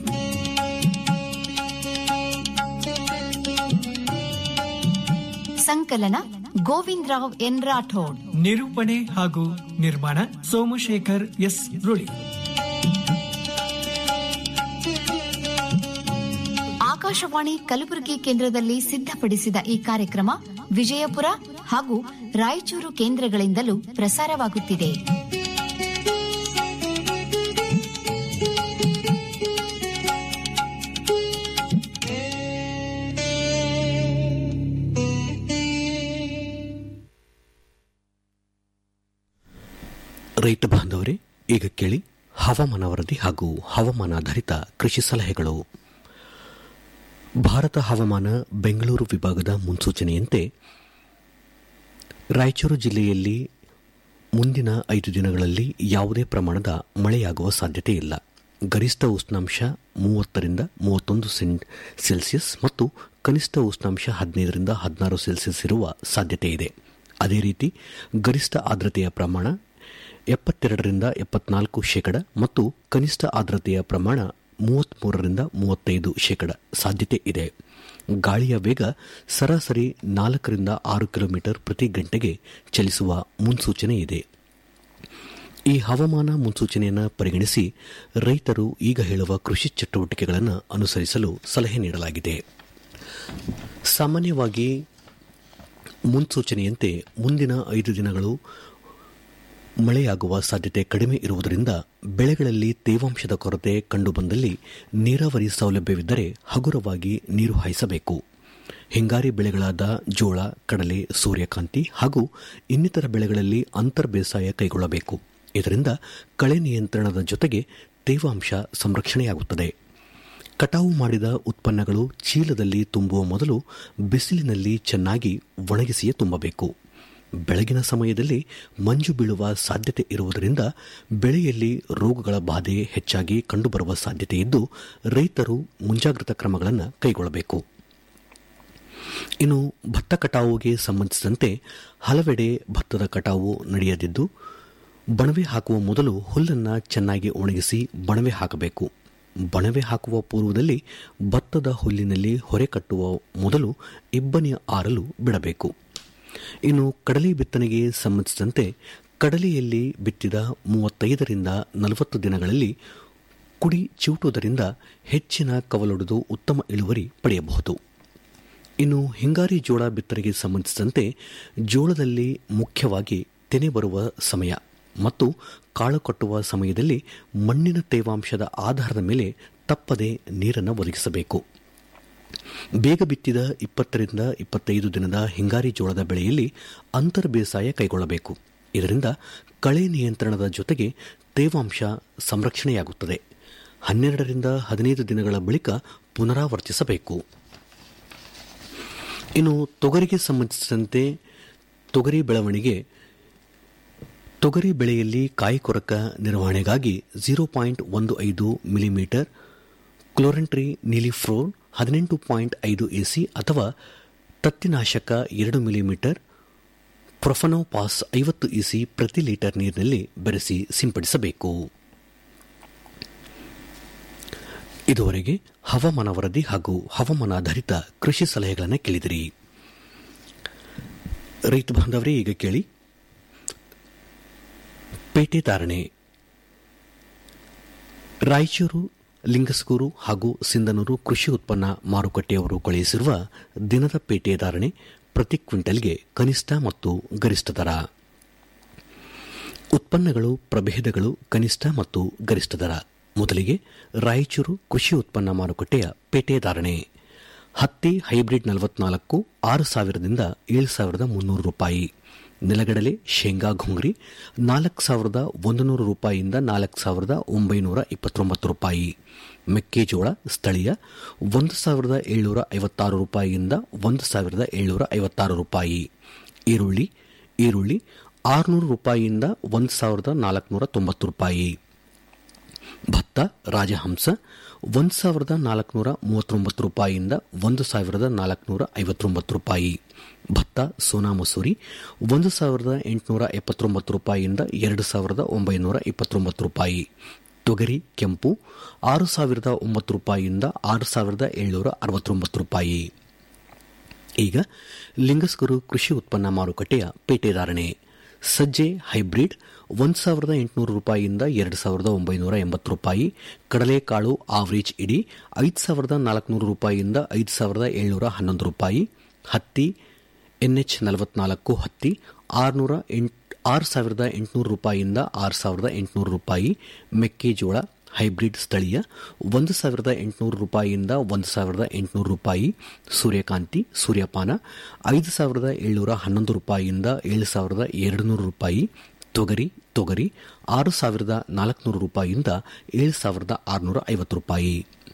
ಸಂಕಲನ ಗೋವಿಂದರಾವ್ ಎನ್ ರಾಠೋಡ್ ನಿರೂಪಣೆ ಹಾಗೂ ನಿರ್ಮಾಣ ಸೋಮಶೇಖರ್ ಎಸ್ ರುಳಿ ಆಕಾಶವಾಣಿ ಕಲಬುರಗಿ ಕೇಂದ್ರದಲ್ಲಿ ಸಿದ್ಧಪಡಿಸಿದ ಈ ಕಾರ್ಯಕ್ರಮ ವಿಜಯಪುರ ಹಾಗೂ ರಾಯಚೂರು ಕೇಂದ್ರಗಳಿಂದಲೂ ಪ್ರಸಾರವಾಗುತ್ತಿದೆ ರೈತ ಬಾಂಧವರೇ ಈಗ ಕೇಳಿ ಹವಾಮಾನ ವರದಿ ಹಾಗೂ ಹವಾಮಾನಾಧಾರಿತ ಕೃಷಿ ಸಲಹೆಗಳು ಭಾರತ ಹವಾಮಾನ ಬೆಂಗಳೂರು ವಿಭಾಗದ ಮುನ್ಸೂಚನೆಯಂತೆ ರಾಯಚೂರು ಜಿಲ್ಲೆಯಲ್ಲಿ ಮುಂದಿನ ಐದು ದಿನಗಳಲ್ಲಿ ಯಾವುದೇ ಪ್ರಮಾಣದ ಮಳೆಯಾಗುವ ಸಾಧ್ಯತೆ ಇಲ್ಲ ಗರಿಷ್ಠ ಉಷ್ಣಾಂಶ ಮೂವತ್ತರಿಂದ ಮೂವತ್ತೊಂದು ಸೆಲ್ಸಿಯಸ್ ಮತ್ತು ಕನಿಷ್ಠ ಉಷ್ಣಾಂಶ ಹದಿನೈದರಿಂದ ಹದಿನಾರು ಸೆಲ್ಸಿಯಸ್ ಇರುವ ಸಾಧ್ಯತೆ ಇದೆ ಅದೇ ರೀತಿ ಗರಿಷ್ಠ ಆರ್ದ್ರತೆಯ ಪ್ರಮಾಣ ಎಪ್ಪತ್ತೆರಡರಿಂದ ಎಪ್ಪತ್ನಾಲ್ಕು ಶೇಕಡ ಮತ್ತು ಕನಿಷ್ಠ ಆರ್ದ್ರತೆಯ ಪ್ರಮಾಣ ಮೂವತ್ಮೂರರಿಂದ ಮೂವತ್ತೈದು ಶೇಕಡ ಸಾಧ್ಯತೆ ಇದೆ ಗಾಳಿಯ ವೇಗ ಸರಾಸರಿ ನಾಲ್ಕರಿಂದ ಆರು ಕಿಲೋಮೀಟರ್ ಪ್ರತಿ ಗಂಟೆಗೆ ಚಲಿಸುವ ಮುನ್ಸೂಚನೆ ಇದೆ ಈ ಹವಾಮಾನ ಮುನ್ಸೂಚನೆಯನ್ನು ಪರಿಗಣಿಸಿ ರೈತರು ಈಗ ಹೇಳುವ ಕೃಷಿ ಚಟುವಟಿಕೆಗಳನ್ನು ಅನುಸರಿಸಲು ಸಲಹೆ ನೀಡಲಾಗಿದೆ ಸಾಮಾನ್ಯವಾಗಿ ಮುನ್ಸೂಚನೆಯಂತೆ ಮುಂದಿನ ಐದು ದಿನಗಳು ಮಳೆಯಾಗುವ ಸಾಧ್ಯತೆ ಕಡಿಮೆ ಇರುವುದರಿಂದ ಬೆಳೆಗಳಲ್ಲಿ ತೇವಾಂಶದ ಕೊರತೆ ಕಂಡುಬಂದಲ್ಲಿ ನೀರಾವರಿ ಸೌಲಭ್ಯವಿದ್ದರೆ ಹಗುರವಾಗಿ ನೀರು ಹಾಯಿಸಬೇಕು ಹಿಂಗಾರಿ ಬೆಳೆಗಳಾದ ಜೋಳ ಕಡಲೆ ಸೂರ್ಯಕಾಂತಿ ಹಾಗೂ ಇನ್ನಿತರ ಬೆಳೆಗಳಲ್ಲಿ ಅಂತರ್ ಬೇಸಾಯ ಕೈಗೊಳ್ಳಬೇಕು ಇದರಿಂದ ಕಳೆ ನಿಯಂತ್ರಣದ ಜೊತೆಗೆ ತೇವಾಂಶ ಸಂರಕ್ಷಣೆಯಾಗುತ್ತದೆ ಕಟಾವು ಮಾಡಿದ ಉತ್ಪನ್ನಗಳು ಚೀಲದಲ್ಲಿ ತುಂಬುವ ಮೊದಲು ಬಿಸಿಲಿನಲ್ಲಿ ಚೆನ್ನಾಗಿ ಒಣಗಿಸಿಯೇ ತುಂಬಬೇಕು ಬೆಳಗಿನ ಸಮಯದಲ್ಲಿ ಮಂಜು ಬೀಳುವ ಸಾಧ್ಯತೆ ಇರುವುದರಿಂದ ಬೆಳೆಯಲ್ಲಿ ರೋಗಗಳ ಬಾಧೆ ಹೆಚ್ಚಾಗಿ ಕಂಡುಬರುವ ಸಾಧ್ಯತೆ ಇದ್ದು ರೈತರು ಮುಂಜಾಗ್ರತಾ ಕ್ರಮಗಳನ್ನು ಕೈಗೊಳ್ಳಬೇಕು ಇನ್ನು ಭತ್ತ ಕಟಾವುಗೆ ಸಂಬಂಧಿಸಿದಂತೆ ಹಲವೆಡೆ ಭತ್ತದ ಕಟಾವು ನಡೆಯದಿದ್ದು ಬಣವೆ ಹಾಕುವ ಮೊದಲು ಹುಲ್ಲನ್ನು ಚೆನ್ನಾಗಿ ಒಣಗಿಸಿ ಬಣವೆ ಹಾಕಬೇಕು ಬಣವೆ ಹಾಕುವ ಪೂರ್ವದಲ್ಲಿ ಭತ್ತದ ಹುಲ್ಲಿನಲ್ಲಿ ಹೊರೆ ಕಟ್ಟುವ ಮೊದಲು ಇಬ್ಬನಿಯ ಆರಲು ಬಿಡಬೇಕು ಇನ್ನು ಕಡಲೆ ಬಿತ್ತನೆಗೆ ಸಂಬಂಧಿಸಿದಂತೆ ಕಡಲೆಯಲ್ಲಿ ಬಿತ್ತಿದ ಮೂವತ್ತೈದರಿಂದ ನಲವತ್ತು ದಿನಗಳಲ್ಲಿ ಕುಡಿ ಚಿವುಟುವುದರಿಂದ ಹೆಚ್ಚಿನ ಕವಲೊಡೆದು ಉತ್ತಮ ಇಳುವರಿ ಪಡೆಯಬಹುದು ಇನ್ನು ಹಿಂಗಾರಿ ಜೋಳ ಬಿತ್ತನೆಗೆ ಸಂಬಂಧಿಸಿದಂತೆ ಜೋಳದಲ್ಲಿ ಮುಖ್ಯವಾಗಿ ತೆನೆ ಬರುವ ಸಮಯ ಮತ್ತು ಕಾಳು ಕಟ್ಟುವ ಸಮಯದಲ್ಲಿ ಮಣ್ಣಿನ ತೇವಾಂಶದ ಆಧಾರದ ಮೇಲೆ ತಪ್ಪದೆ ನೀರನ್ನು ಒದಗಿಸಬೇಕು ಬೇಗ ಬಿತ್ತಿದ ಇಪ್ಪತ್ತರಿಂದ ಇಪ್ಪತ್ತೈದು ದಿನದ ಹಿಂಗಾರಿ ಜೋಳದ ಬೆಳೆಯಲ್ಲಿ ಅಂತರ್ ಬೇಸಾಯ ಕೈಗೊಳ್ಳಬೇಕು ಇದರಿಂದ ಕಳೆ ನಿಯಂತ್ರಣದ ಜೊತೆಗೆ ತೇವಾಂಶ ಸಂರಕ್ಷಣೆಯಾಗುತ್ತದೆ ಹನ್ನೆರಡರಿಂದ ಹದಿನೈದು ದಿನಗಳ ಬಳಿಕ ಪುನರಾವರ್ತಿಸಬೇಕು ಇನ್ನು ತೊಗರಿಗೆ ಸಂಬಂಧಿಸಿದಂತೆ ತೊಗರಿ ಬೆಳವಣಿಗೆ ತೊಗರಿ ಬೆಳೆಯಲ್ಲಿ ಕಾಯಿ ಕೊರಕ ನಿರ್ವಹಣೆಗಾಗಿ ಝೀರೋ ಪಾಯಿಂಟ್ ಒಂದು ಐದು ಮಿಲಿಮೀಟರ್ ಕ್ಲೋರೆಂಟ್ರಿ ನಿಲಿಫ್ರೋನ್ ಹದಿನೆಂಟು ಪಾಯಿಂಟ್ ಐದು ಎಸಿ ಅಥವಾ ತತ್ತಿನಾಶಕ ಎರಡು ಮಿಲಿಮೀಟರ್ ಪ್ರೊಫನೋಪಾಸ್ ಐವತ್ತು ಇಸಿ ಪ್ರತಿ ಲೀಟರ್ ನೀರಿನಲ್ಲಿ ಬೆರೆಸಿ ಸಿಂಪಡಿಸಬೇಕು ಇದುವರೆಗೆ ಹವಾಮಾನ ವರದಿ ಹಾಗೂ ಹವಾಮಾನಾಧಾರಿತ ಕೃಷಿ ಸಲಹೆಗಳನ್ನು ಕೇಳಿದಿರಿ ರೈತ ಬಾಂಧವರೇ ಈಗ ಕೇಳಿ ಪೇಟೆ ಧಾರಣೆ ರಾಯಚೂರು ಲಿಂಗಸ್ಗೂರು ಹಾಗೂ ಸಿಂಧನೂರು ಕೃಷಿ ಉತ್ಪನ್ನ ಮಾರುಕಟ್ಟೆಯವರು ಕಳುಹಿಸಿರುವ ದಿನದ ಪೇಟೆ ಧಾರಣೆ ಪ್ರತಿ ಕ್ವಿಂಟಲ್ಗೆ ಕನಿಷ್ಠ ಮತ್ತು ಗರಿಷ್ಠ ದರ ಉತ್ಪನ್ನಗಳು ಪ್ರಭೇದಗಳು ಕನಿಷ್ಠ ಮತ್ತು ಗರಿಷ್ಠ ದರ ಮೊದಲಿಗೆ ರಾಯಚೂರು ಕೃಷಿ ಉತ್ಪನ್ನ ಮಾರುಕಟ್ಟೆಯ ಪೇಟೆ ಧಾರಣೆ ಹತ್ತಿ ಹೈಬ್ರಿಡ್ ನಲವತ್ನಾಲ್ಕು ಆರು ಸಾವಿರದಿಂದ ಏಳು ಸಾವಿರದ ಮುನ್ನೂರು ರೂಪಾಯಿ ನೆಲಗಡಲೆ ಶೇಂಗಾ ಘುಂಗ್ರಿ ನಾಲ್ಕು ಸಾವಿರದ ಒಂದು ನೂರು ರೂಪಾಯಿಯಿಂದ ನಾಲ್ಕು ಸಾವಿರದ ಒಂಬೈನೂರ ಇಪ್ಪತ್ತೊಂಬತ್ತು ರೂಪಾಯಿ ಮೆಕ್ಕೆಜೋಳ ಸ್ಥಳೀಯ ಒಂದು ಸಾವಿರದ ಏಳ್ನೂರ ಐವತ್ತಾರು ರೂಪಾಯಿಯಿಂದ ಒಂದು ಸಾವಿರದ ಏಳ್ನೂರ ಐವತ್ತಾರು ರೂಪಾಯಿ ಈರುಳ್ಳಿ ಈರುಳ್ಳಿ ಆರುನೂರು ರೂಪಾಯಿಯಿಂದ ಒಂದು ಸಾವಿರದ ನಾಲ್ಕುನೂರ ತೊಂಬತ್ತು ರೂಪಾಯಿ ಭತ್ತ ರಾಜಹಂಸ ಒಂದು ಸಾವಿರದ ನಾಲ್ಕುನೂರ ಮೂವತ್ತೊಂಬತ್ತು ರೂಪಾಯಿಯಿಂದ ಒಂದು ಸಾವಿರದ ನಾಲ್ಕುನೂರ ಐವತ್ತೊಂಬತ್ತು ರೂಪಾಯಿ ಭತ್ತ ಸೋನಾ ಮಸೂರಿ ಒಂದು ಸಾವಿರದ ಎಂಟುನೂರ ಎಪ್ಪತ್ತೊಂಬತ್ತು ರೂಪಾಯಿಯಿಂದ ಎರಡು ಸಾವಿರದ ಒಂಬೈನೂರ ಇಪ್ಪತ್ತೊಂಬತ್ತು ರೂಪಾಯಿ ತೊಗರಿ ಕೆಂಪು ಆರು ಸಾವಿರದ ಒಂಬತ್ತು ರೂಪಾಯಿಯಿಂದ ಆರು ಸಾವಿರದ ಏಳ್ನೂರ ಅರವತ್ತೊಂಬತ್ತು ರೂಪಾಯಿ ಈಗ ಲಿಂಗಸ್ಕರು ಕೃಷಿ ಉತ್ಪನ್ನ ಮಾರುಕಟ್ಟೆಯ ಪೇಟೆ ಧಾರಣೆ ಸಜ್ಜೆ ಹೈಬ್ರಿಡ್ ಒಂದು ಸಾವಿರದ ಎಂಟುನೂರು ರೂಪಾಯಿಯಿಂದ ಎರಡು ಸಾವಿರದ ಒಂಬೈನೂರ ಎಂಬತ್ತು ರೂಪಾಯಿ ಕಡಲೆಕಾಳು ಆವರೇಜ್ ಇಡಿ ಐದು ಸಾವಿರದ ನಾಲ್ಕುನೂರು ರೂಪಾಯಿಯಿಂದ ಐದು ಸಾವಿರದ ಏಳ್ನೂರ ಹನ್ನೊಂದು ರೂಪಾಯಿ ಹತ್ತಿ ಎನ್ಎಚ್ ನಲವತ್ನಾಲ್ಕು ಹತ್ತಿ ಆರುನೂರ ಎಂಟ್ ಆರು ಸಾವಿರದ ಎಂಟುನೂರು ರೂಪಾಯಿಯಿಂದ ಆರು ಸಾವಿರದ ಎಂಟುನೂರು ರೂಪಾಯಿ ಮೆಕ್ಕೆಜೋಳ ಹೈಬ್ರಿಡ್ ಸ್ಥಳೀಯ ಒಂದು ಸಾವಿರದ ಎಂಟುನೂರು ರೂಪಾಯಿಯಿಂದ ಒಂದು ಸಾವಿರದ ಎಂಟುನೂರು ರೂಪಾಯಿ ಸೂರ್ಯಕಾಂತಿ ಸೂರ್ಯಪಾನ ಐದು ಸಾವಿರದ ಏಳ್ನೂರ ಹನ್ನೊಂದು ರೂಪಾಯಿಯಿಂದ ಏಳು ಸಾವಿರದ ಎರಡು ನೂರು ರೂಪಾಯಿ ತೊಗರಿ ತೊಗರಿ ಆರು ಸಾವಿರದ ನಾಲ್ಕುನೂರು ರೂಪಾಯಿಯಿಂದ ಏಳು ಸಾವಿರದ ಆರುನೂರ ಐವತ್ತು ರೂಪಾಯಿ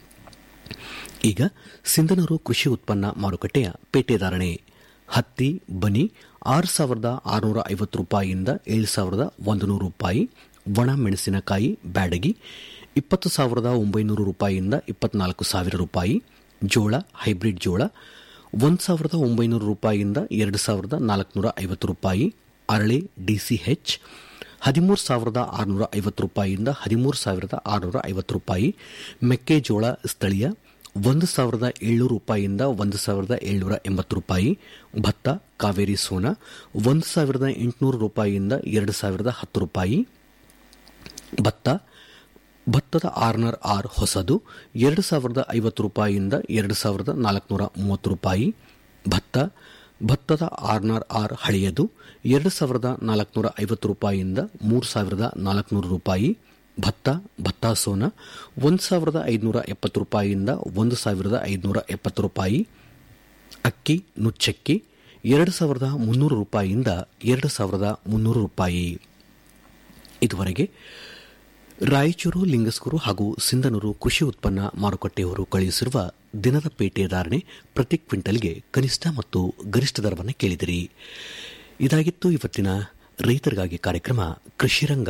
ಈಗ ಸಿಂಧನೂರು ಕೃಷಿ ಉತ್ಪನ್ನ ಮಾರುಕಟ್ಟೆಯ ಪೇಟೆ ಧಾರಣೆ ಹತ್ತಿ ಬನಿ ಆರು ಸಾವಿರದ ಆರುನೂರ ಐವತ್ತು ರೂಪಾಯಿಯಿಂದ ಏಳು ಸಾವಿರದ ಒಂದು ನೂರು ರೂಪಾಯಿ ಒಣ ಮೆಣಸಿನಕಾಯಿ ಬ್ಯಾಡಗಿ ಇಪ್ಪತ್ತು ಸಾವಿರದ ಒಂಬೈನೂರು ರೂಪಾಯಿಯಿಂದ ಇಪ್ಪತ್ನಾಲ್ಕು ಸಾವಿರ ರೂಪಾಯಿ ಜೋಳ ಹೈಬ್ರಿಡ್ ಜೋಳ ಒಂದು ಸಾವಿರದ ಒಂಬೈನೂರು ರೂಪಾಯಿಯಿಂದ ಎರಡು ಸಾವಿರದ ನಾಲ್ಕುನೂರ ಐವತ್ತು ರೂಪಾಯಿ ಅರಳೆ ಡಿಸಿಎಚ್ ಹದಿಮೂರು ಸಾವಿರದ ಆರುನೂರ ಐವತ್ತು ರೂಪಾಯಿಯಿಂದ ಹದಿಮೂರು ಸಾವಿರದ ಆರುನೂರ ಐವತ್ತು ರೂಪಾಯಿ ಮೆಕ್ಕೆಜೋಳ ಸ್ಥಳೀಯ ಒಂದು ಸಾವಿರದ ಏಳ್ನೂರು ರೂಪಾಯಿಯಿಂದ ಒಂದು ಸಾವಿರದ ಏಳ್ನೂರ ಎಂಬತ್ತು ರೂಪಾಯಿ ಭತ್ತ ಕಾವೇರಿ ಸೋನಾ ಒಂದು ಸಾವಿರದ ಎಂಟುನೂರು ರೂಪಾಯಿಯಿಂದ ಎರಡು ಸಾವಿರದ ಹತ್ತು ರೂಪಾಯಿ ಭತ್ತ ಭತ್ತದ ಆರ್ನರ್ ಆರ್ ಹೊಸದು ಎರಡು ಸಾವಿರದ ಐವತ್ತು ರೂಪಾಯಿಯಿಂದ ಎರಡು ಸಾವಿರದ ನಾಲ್ಕುನೂರ ಮೂವತ್ತು ರೂಪಾಯಿ ಭತ್ತ ಭತ್ತದ ಆರ್ನರ್ ಆರ್ ಹಳೆಯದು ಎರಡು ಸಾವಿರದ ನಾಲ್ಕುನೂರ ಐವತ್ತು ರೂಪಾಯಿಯಿಂದ ಮೂರು ಸಾವಿರದ ನಾಲ್ಕುನೂರು ರೂಪಾಯಿ ಭತ್ತ ಭತ್ತ ಸೋನಾ ಒಂದು ಸಾವಿರದ ಐದುನೂರ ಎಪ್ಪತ್ತು ರೂಪಾಯಿಯಿಂದ ಒಂದು ಸಾವಿರದ ಐದುನೂರ ಎಪ್ಪತ್ತು ರೂಪಾಯಿ ಅಕ್ಕಿ ನುಚ್ಚಕ್ಕಿ ಎರಡು ಸಾವಿರದ ಮುನ್ನೂರು ರೂಪಾಯಿಯಿಂದ ಎರಡು ಸಾವಿರದ ಮುನ್ನೂರು ರೂಪಾಯಿ ಇದುವರೆಗೆ ರಾಯಚೂರು ಲಿಂಗಸ್ಕೂರು ಹಾಗೂ ಸಿಂಧನೂರು ಕೃಷಿ ಉತ್ಪನ್ನ ಮಾರುಕಟ್ಟೆಯವರು ಕಳುಹಿಸಿರುವ ದಿನದ ಪೇಟೆ ಧಾರಣೆ ಪ್ರತಿ ಕ್ವಿಂಟಲ್ಗೆ ಕನಿಷ್ಠ ಮತ್ತು ಗರಿಷ್ಠ ದರವನ್ನು ಕೇಳಿದಿರಿ ಇದಾಗಿತ್ತು ಇವತ್ತಿನ ರೈತರಿಗಾಗಿ ಕಾರ್ಯಕ್ರಮ ಕೃಷಿರಂಗ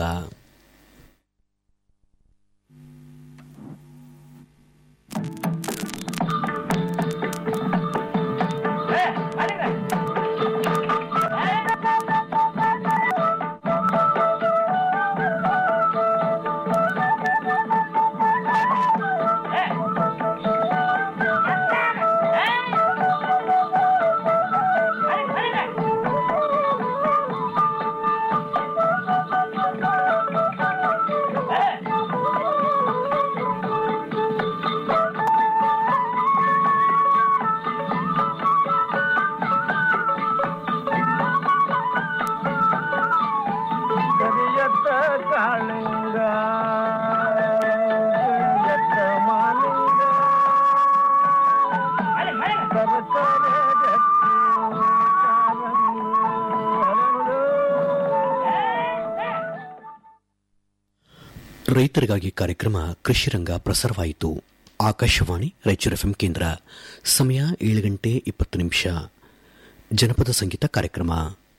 ಕರಿಯತ್ತ ಕಾಳಿಂಗ ಕರಿಯತ್ತ ಮಾಲಿಂಗ ಸರಸರ ಗಟ್ಟಿ ಕಾರಂಗು ಹರಳು. ರೈತರಿಗಾಗಿ ಕಾರ್ಯಕ್ರಮ ಕೃಷಿರಂಗ ಪ್ರಸಾರವಾಯಿತು ಆಕಾಶವಾಣಿ ರಾಯಚೂರು ಎಫ್ಎಂ ಕೇಂದ್ರ ಸಮಯ ಏಳು ಗಂಟೆ ಇಪ್ಪತ್ತು ನಿಮಿಷ ಜನಪದ ಸಂಗೀತ ಕಾರ್ಯಕ್ರಮ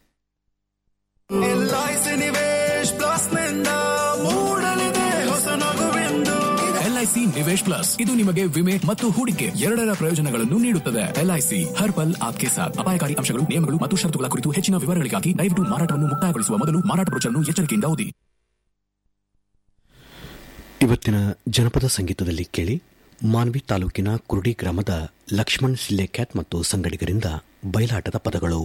ಎಲ್ಐಸಿ ನಿವೇಶ್ ಪ್ಲಸ್ ನಿಂದ ಮೂಡಲಿದೆ ಹೊಸ ನಗುವೆಂದು ಎಲ್ಐಸಿ ನಿವೇಶ್ ಪ್ಲಸ್ ಇದು ನಿಮಗೆ ವಿಮೆ ಮತ್ತು ಹೂಡಿಕೆ ಎರಡರ ಪ್ರಯೋಜನಗಳನ್ನು ನೀಡುತ್ತದೆ ಎಲ್ಐಸಿ ಹರ್ ಪಲ್ ಆಪ್ಕೆ ಸಾಥ್ ಅಪಾಯಕಾರಿ ಅಂಶಗಳು ನಿಯಮಗಳು ಮತ್ತು ಷರತ್ತುಗಳ ಕುರಿತು ಹೆಚ್ಚಿನ ವಿವರಗಳಿಗಾಗಿ ದಯವಿಟ್ಟು ಮಾರಾಟವನ್ನು ಮುಕ್ತಾಯಗೊಳಿಸುವ ಮೊದಲು ಮಾರಾಟ ಬ್ರೋಚರ್ನ್ನು ಎಚ್ಚರಿಕೆಯಿಂದ ಓದಿ ಇವತ್ತಿನ ಜನಪದ ಸಂಗೀತದಲ್ಲಿ ಕೇಳಿ ಮಾನ್ವಿ ತಾಲೂಕಿನ ಕುರುಡಿ ಗ್ರಾಮದ ಲಕ್ಷ್ಮಣ್ ಸಿಲ್ಲೆಕ್ಯಾತ್ ಮತ್ತು ಸಂಗಡಿಗರಿಂದ ಬಯಲಾಟದ ಪದಗಳು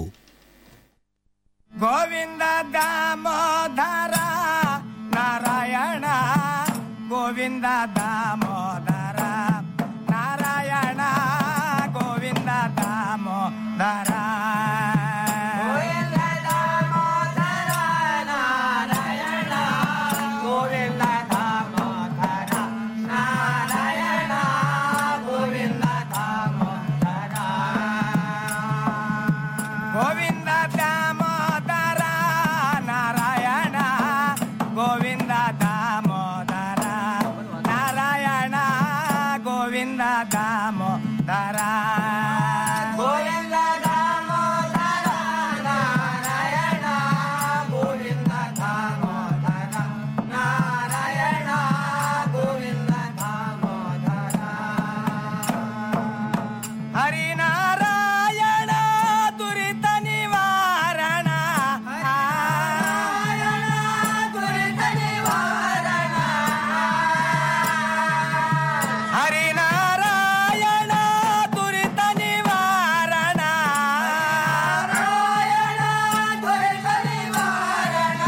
ಗೋವಿಂದ ದಾಮೋದರ ನಾರಾಯಣ ಗೋವಿಂದ ದಾಮೋದರ ನಾರಾಯಣ ಗೋವಿಂದ ದಾಮೋದರ ಗೋವಿಂದ ದಾಮೋದರ ನಾರಾಯಣ ಗೋವಿಂದ ದಾಮೋದರ ನಾರಾಯಣ ಗೋವಿಂದ ದಾಮೋದರ ಗೋವಿಂದ ದಾಮೋದರ ನಾರಾಯಣ ಗೋವಿಂದ ದಾಮೋದರ ನಾರಾಯಣ ಗೋವಿಂದ ದಾಮೋದರ ಗೋವಿಂದ ದಾಮೋದರ ನಾರಾಯಣ ಗೋವಿಂದ ದಾಮೋದರ ನಾರಾಯಣ ಗೋವಿಂದ ದಾಮೋದರ ಹರಿನಾರಾಯಣ ದುರಿತ ನಿವಾರಣ ದುರಿತ ನಿವಾರಣ ಹರಿನಾರಾಯಣ ದುರಿತ ನಿವಾರಣ ನಾರಾಯಣ ದುರಿತ ನಿವಾರಣ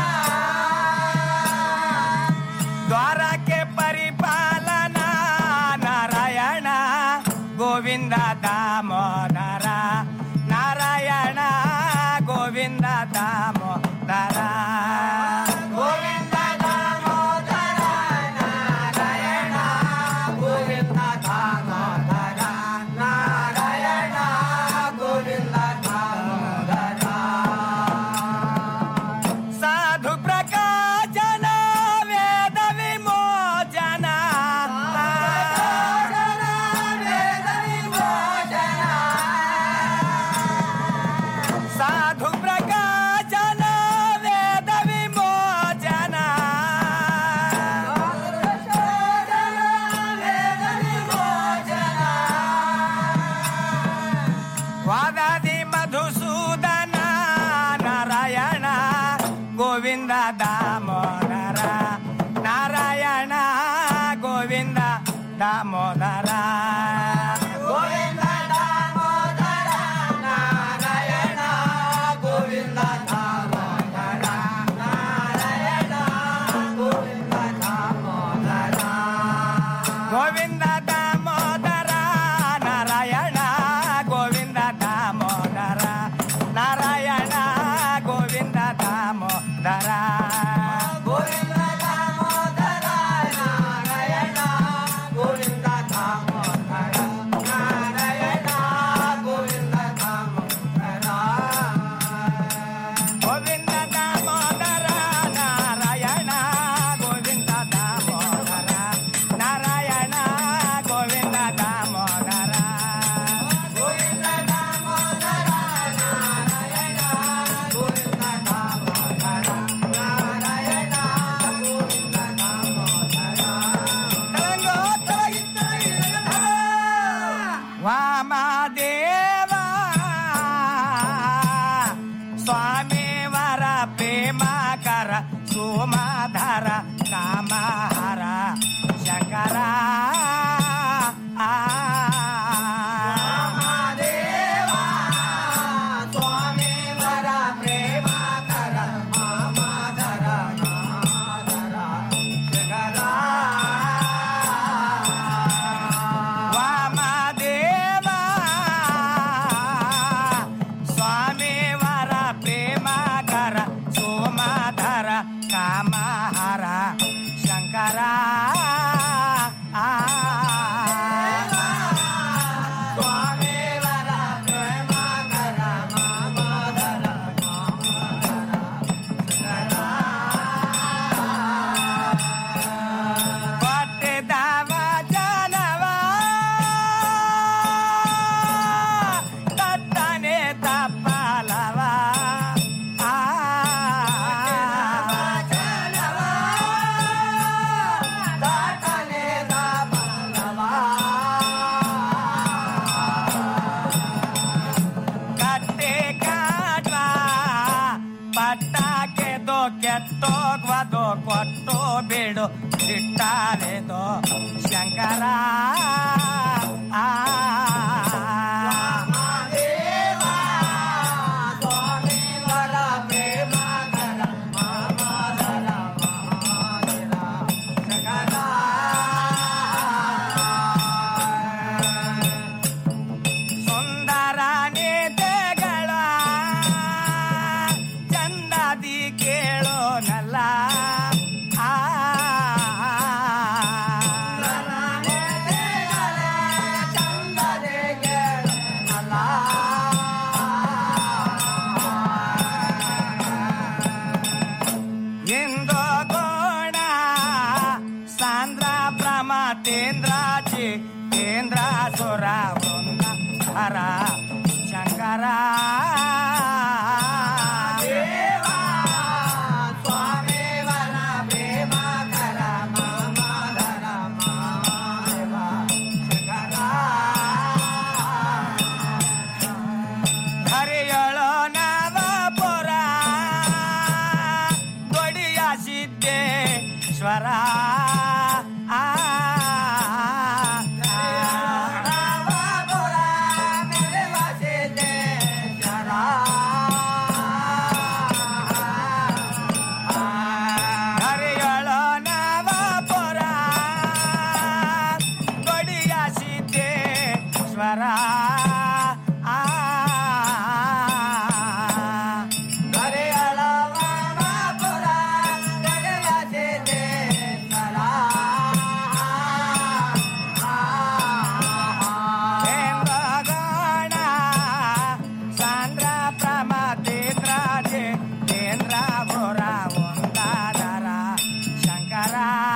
ದ್ವಾರಕ್ಕೆ ಪರಿಪಾಲನಾ ನಾರಾಯಣ ಗೋವಿಂದ ದಾಮೋದರ ನಾರಾಯಣ ಗೋವಿಂದ ದಾಮೋದರ ಗೋವಿಂದ ದಾಮೋದರ ನಾರಾಯಣ ಗೋವಿಂದ ದಾಮೋದರ ನಾರಾಯಣ ಗೋವಿಂದ ದಾಮೋದರ ಸಾಧು ಪ್ರಕಾಶನ ವೇದ ವಿಮೋಚನ ಸಾಧು ಪ್ರಕಾಶನ ವೇದ ವಿಮೋಚನ ವಾದಾದಿ ಮಧುಸೂದನ ನಾರಾಯಣ ಗೋವಿಂದ ದಾಮೋ ಕೊಟ್ಟೋಗ್ವದು ಕೊಟ್ಟು ಬಿಡು ಇಟ್ಟಾರೆದು ಶಂಕರ ಆ ಸುಂದರ ನೇತೆಗಳ ಚಂದದಿ ಕೇಳೋನಲ್ಲ ಆ ಇಂದು ಗೋಣ ಸಾಂದ್ರ ಪ್ರಮತೇಂದ್ರಾಜಿ ಕೇಂದ್ರ ಸುರ ವೃಂದ ಹರ ಶಂಕರ ಹರಿಯಳೋ ನವಪುರ ದೊಡಿಯ ಸಿದ್ದೇಶ್ವರ ಆ ನವಪುರ ನೆಲೆವ ಸಿದ್ದೇಶ್ವರ. ಹರಿಯಳೋ ನವಪುರ ದೊಡಿಯ ಸಿದ್ದೇಶ್ವರ ಆ ಸಾಂದ್ರ ಪ್ರಮತೇಂದ್ರಾಜೆ ಕೇಂದ್ರ ಭೋರ ಒಂದಾದರ ಶಂಕರ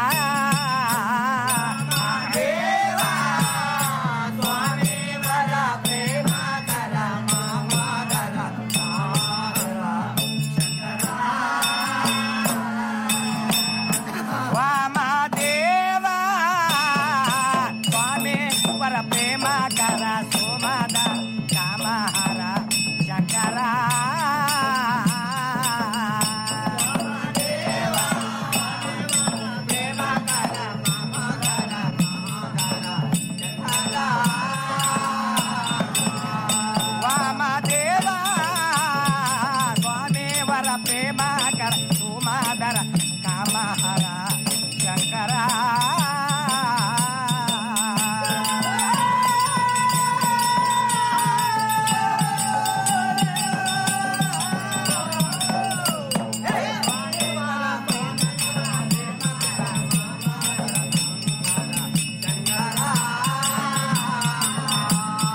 ದೇವ ಸ್ವಾಮಿ ವರ ಪ್ರೇಮ ಕರ ಮಾಮದರ ವಾಮದೇವ ಸ್ವಾಮಿ ವರ ಪ್ರೇಮ ಕರ ಸೋಮದ ಕಾಮಹರ ಶಂಕರ